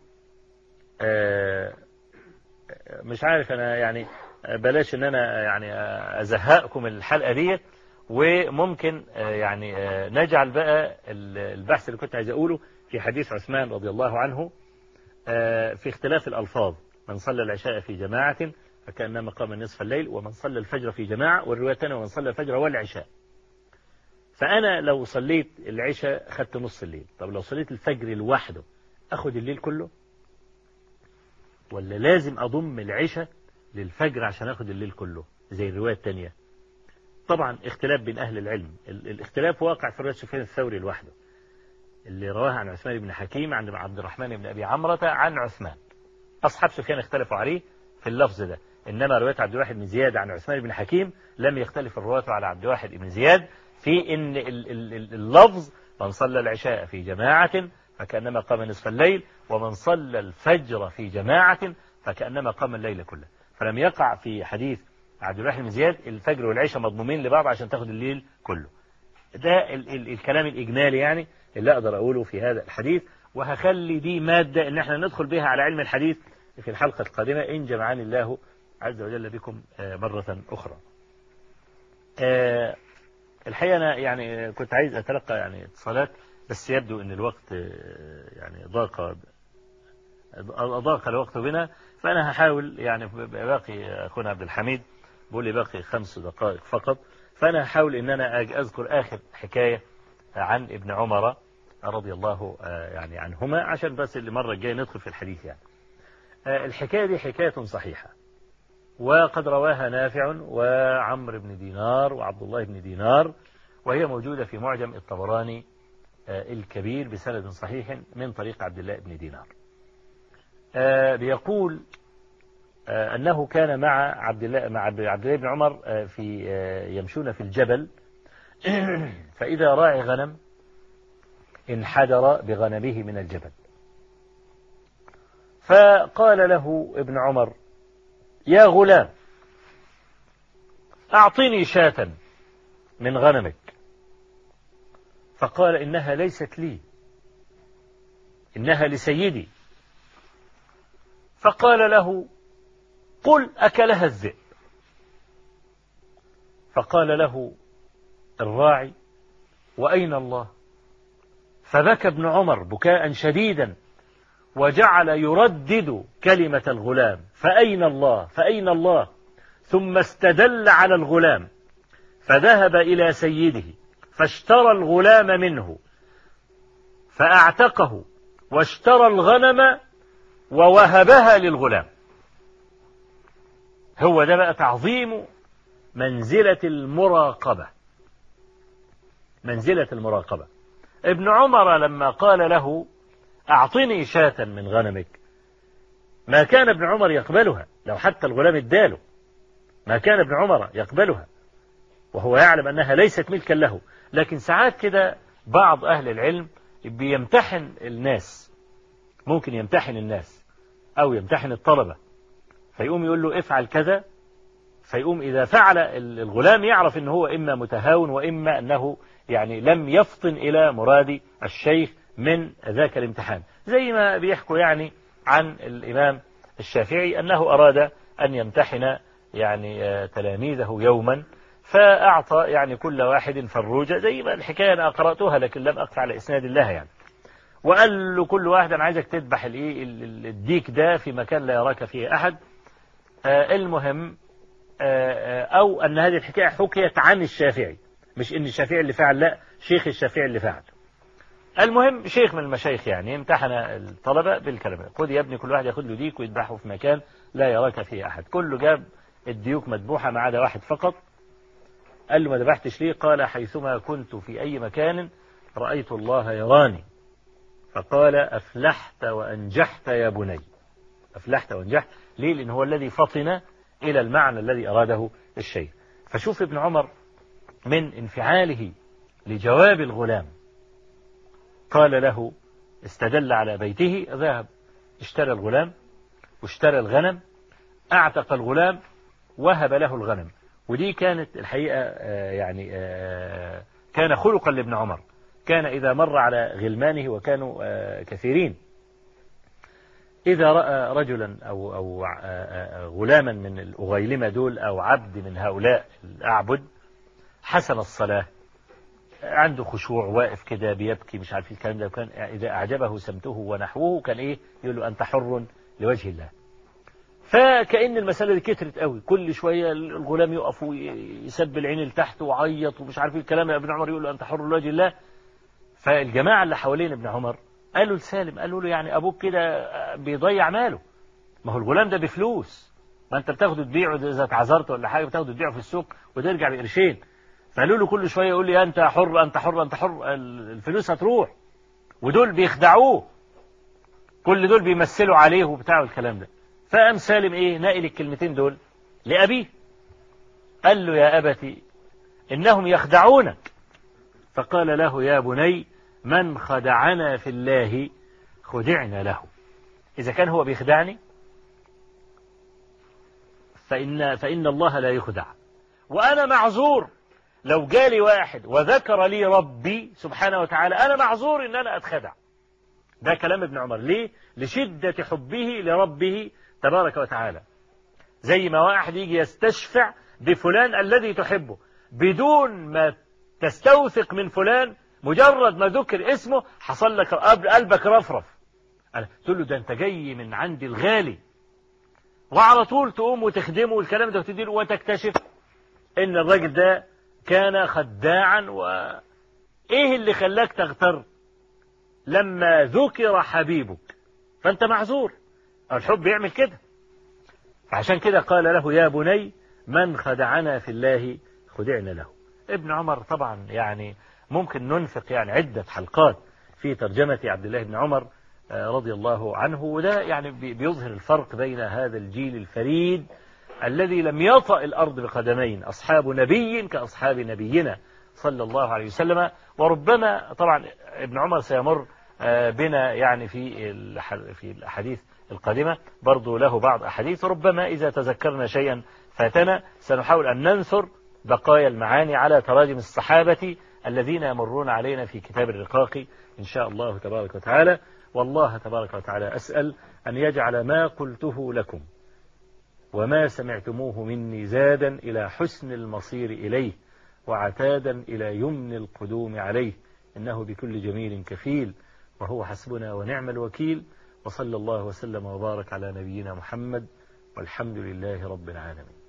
مش عارف انا يعني بلاش ان انا يعني ازهقكم الحلقة ديت وممكن يعني نجعل بقى البحث اللي كنت عايز أقوله في حديث عثمان رضي الله عنه في اختلاف الألفاظ من صلى العشاء في جماعة فكأنما قام نصف الليل ومن صلى الفجر في جماعة والرواية الثانية ومن صلى الفجر والعشاء فأنا لو صليت العشاء خدت نص الليل طب لو صليت الفجر لوحده أخد الليل كله ولا لازم أضم العشاء للفجر عشان أخد الليل كله زي الرواية الثانية طبعا اختلاف بين أهل العلم الاختلاف واقع في رواية سفيان الثوري لوحده اللي رواها عن عثمان بن حكيم عن عبد الرحمن بن أبي عمرة عن عثمان أصحاب سفيان اختلفوا عليه في اللفظ ده إنما رواية عبد الواحد بن زياد عن عثمان بن حكيم لم يختلف الرواة على عبد الواحد بن زياد في إن اللفظ من صلى العشاء في جماعة فكأنما قام نصف الليل ومن صلى الفجر في جماعة فكأنما قام الليل كله فلم يقع في حديث عبد الواحد بن زياد الفجر والعشاء مضمومين لبعض عشان تاخد الليل كله ده ال ال الكلام الإجمالي يعني اللي أقدر أقوله في هذا الحديث وهخلي دي مادة إن احنا ندخل بها على علم الحديث في الحلقة القادمة إن جمعني الله عز وجل بكم مرة أخرى الحقيقة أنا يعني كنت عايز أتلقى يعني اتصالات بس يبدو أن الوقت يعني ضاق ضاق الوقت بنا فأنا هحاول يعني باقي أخونا عبد الحميد بيقول لي باقي خمس دقائق فقط فأنا هحاول أن أنا أذكر آخر حكاية عن ابن عمر رضي الله يعني عنهما عشان بس المرة الجاية ندخل في الحديث يعني الحكاية دي حكاية صحيحة وقد رواها نافع وعمر بن دينار وعبد الله بن دينار وهي موجودة في معجم الطبراني الكبير بسند صحيح من طريق عبد الله بن دينار بيقول أنه كان مع عبد الله مع عبد الله بن عمر في يمشون في الجبل فإذا راعي غنم انحدر بغنمه من الجبل فقال له ابن عمر يا غلام أعطني شاة من غنمك فقال إنها ليست لي إنها لسيدي فقال له قل أكلها الذئب فقال له الراعي وأين الله فبكى ابن عمر بكاء شديدا وجعل يردد كلمة الغلام فأين الله فأين الله ثم استدل على الغلام فذهب إلى سيده فاشترى الغلام منه فأعتقه واشترى الغنم ووهبها للغلام هو ده بقى تعظيم منزلة المراقبة منزلة المراقبة ابن عمر لما قال له أعطني شاة من غنمك ما كان ابن عمر يقبلها لو حتى الغلام اداله ما كان ابن عمر يقبلها وهو يعلم أنها ليست ملكا له لكن ساعات كده بعض أهل العلم بيمتحن الناس ممكن يمتحن الناس أو يمتحن الطلبة فيقوم يقول له افعل كذا فيقوم إذا فعل الغلام يعرف أنه هو إما متهاون وإما أنه يعني لم يفطن إلى مراد الشيخ من ذاك الامتحان زي ما بيحكوا يعني عن الإمام الشافعي أنه أراد أن يمتحن يعني تلاميذه يوما فأعطى يعني كل واحد فروجة زي ما الحكاية أنا قرأتها لكن لم أقف على إسناد الله يعني وقال له كل واحد أنا عايزك تذبح الإيه الديك ده في مكان لا يراك فيه أحد آه المهم آه أو أن هذه الحكاية حكيت عن الشافعي مش إن الشافعي اللي فعل لا شيخ الشافعي اللي فعل المهم شيخ من المشايخ يعني امتحن الطلبة بالكلام خد يا ابني كل واحد ياخد له ديك ويذبحه في مكان لا يراك فيه أحد كله جاب الديوك مذبوحة ما عدا واحد فقط قال له ما ذبحتش ليه قال حيثما كنت في أي مكان رأيت الله يراني فقال أفلحت وأنجحت يا بني أفلحت وأنجحت ليه لأن هو الذي فطن إلى المعنى الذي أراده الشيخ فشوف ابن عمر من انفعاله لجواب الغلام قال له استدل على بيته ذهب اشترى الغلام واشترى الغنم اعتق الغلام وهب له الغنم ودي كانت الحقيقة يعني كان خلقا لابن عمر كان إذا مر على غلمانه وكانوا كثيرين إذا رأى رجلا أو, أو غلاما من الأغيلمة دول أو عبد من هؤلاء الأعبد حسن الصلاة عنده خشوع واقف كده بيبكي مش عارف الكلام ده وكان إذا أعجبه سمته ونحوه كان إيه يقول له أنت حر لوجه الله فكأن المسألة دي كترت قوي كل شوية الغلام يقف ويسب العين لتحت وعيط ومش عارف الكلام ابن عمر يقول له أنت حر لوجه الله فالجماعة اللي حوالين ابن عمر قالوا لسالم قالوا له يعني أبوك كده بيضيع ماله ما هو الغلام ده بفلوس ما أنت بتاخده تبيعه إذا اتعذرت ولا حاجة بتاخده تبيعه في السوق وترجع بقرشين فقالوا له كل شوية يقول لي أنت حر أنت حر أنت حر الفلوس هتروح ودول بيخدعوه كل دول بيمثلوا عليه وبتاع الكلام ده فقام سالم إيه نقل الكلمتين دول لأبيه قال له يا أبتي إنهم يخدعونك فقال له يا بني من خدعنا في الله خدعنا له إذا كان هو بيخدعني فإن, فإن الله لا يخدع وأنا معذور لو جالي واحد وذكر لي ربي سبحانه وتعالى أنا معذور إن أنا أتخدع ده كلام ابن عمر ليه لشدة حبه لربه تبارك وتعالى زي ما واحد يجي يستشفع بفلان الذي تحبه بدون ما تستوثق من فلان مجرد ما ذكر اسمه حصل لك قلبك رفرف تقول له ده انت جاي من عندي الغالي وعلى طول تقوم وتخدمه والكلام ده وتديله وتكتشف ان الراجل ده كان خداعا وايه اللي خلاك تغتر لما ذكر حبيبك فانت معذور الحب يعمل كده فعشان كده قال له يا بني من خدعنا في الله خدعنا له ابن عمر طبعا يعني ممكن ننفق يعني عدة حلقات في ترجمة عبد الله بن عمر رضي الله عنه وده يعني بيظهر الفرق بين هذا الجيل الفريد الذي لم يطأ الأرض بقدمين أصحاب نبي كأصحاب نبينا صلى الله عليه وسلم وربما طبعا ابن عمر سيمر بنا يعني في في الأحاديث القادمة برضو له بعض أحاديث ربما إذا تذكرنا شيئا فاتنا سنحاول أن ننثر بقايا المعاني على تراجم الصحابة الذين يمرون علينا في كتاب الرقاق إن شاء الله تبارك وتعالى والله تبارك وتعالى أسأل أن يجعل ما قلته لكم وما سمعتموه مني زادا إلى حسن المصير إليه وعتادا إلى يمن القدوم عليه إنه بكل جميل كفيل وهو حسبنا ونعم الوكيل وصلى الله وسلم وبارك على نبينا محمد والحمد لله رب العالمين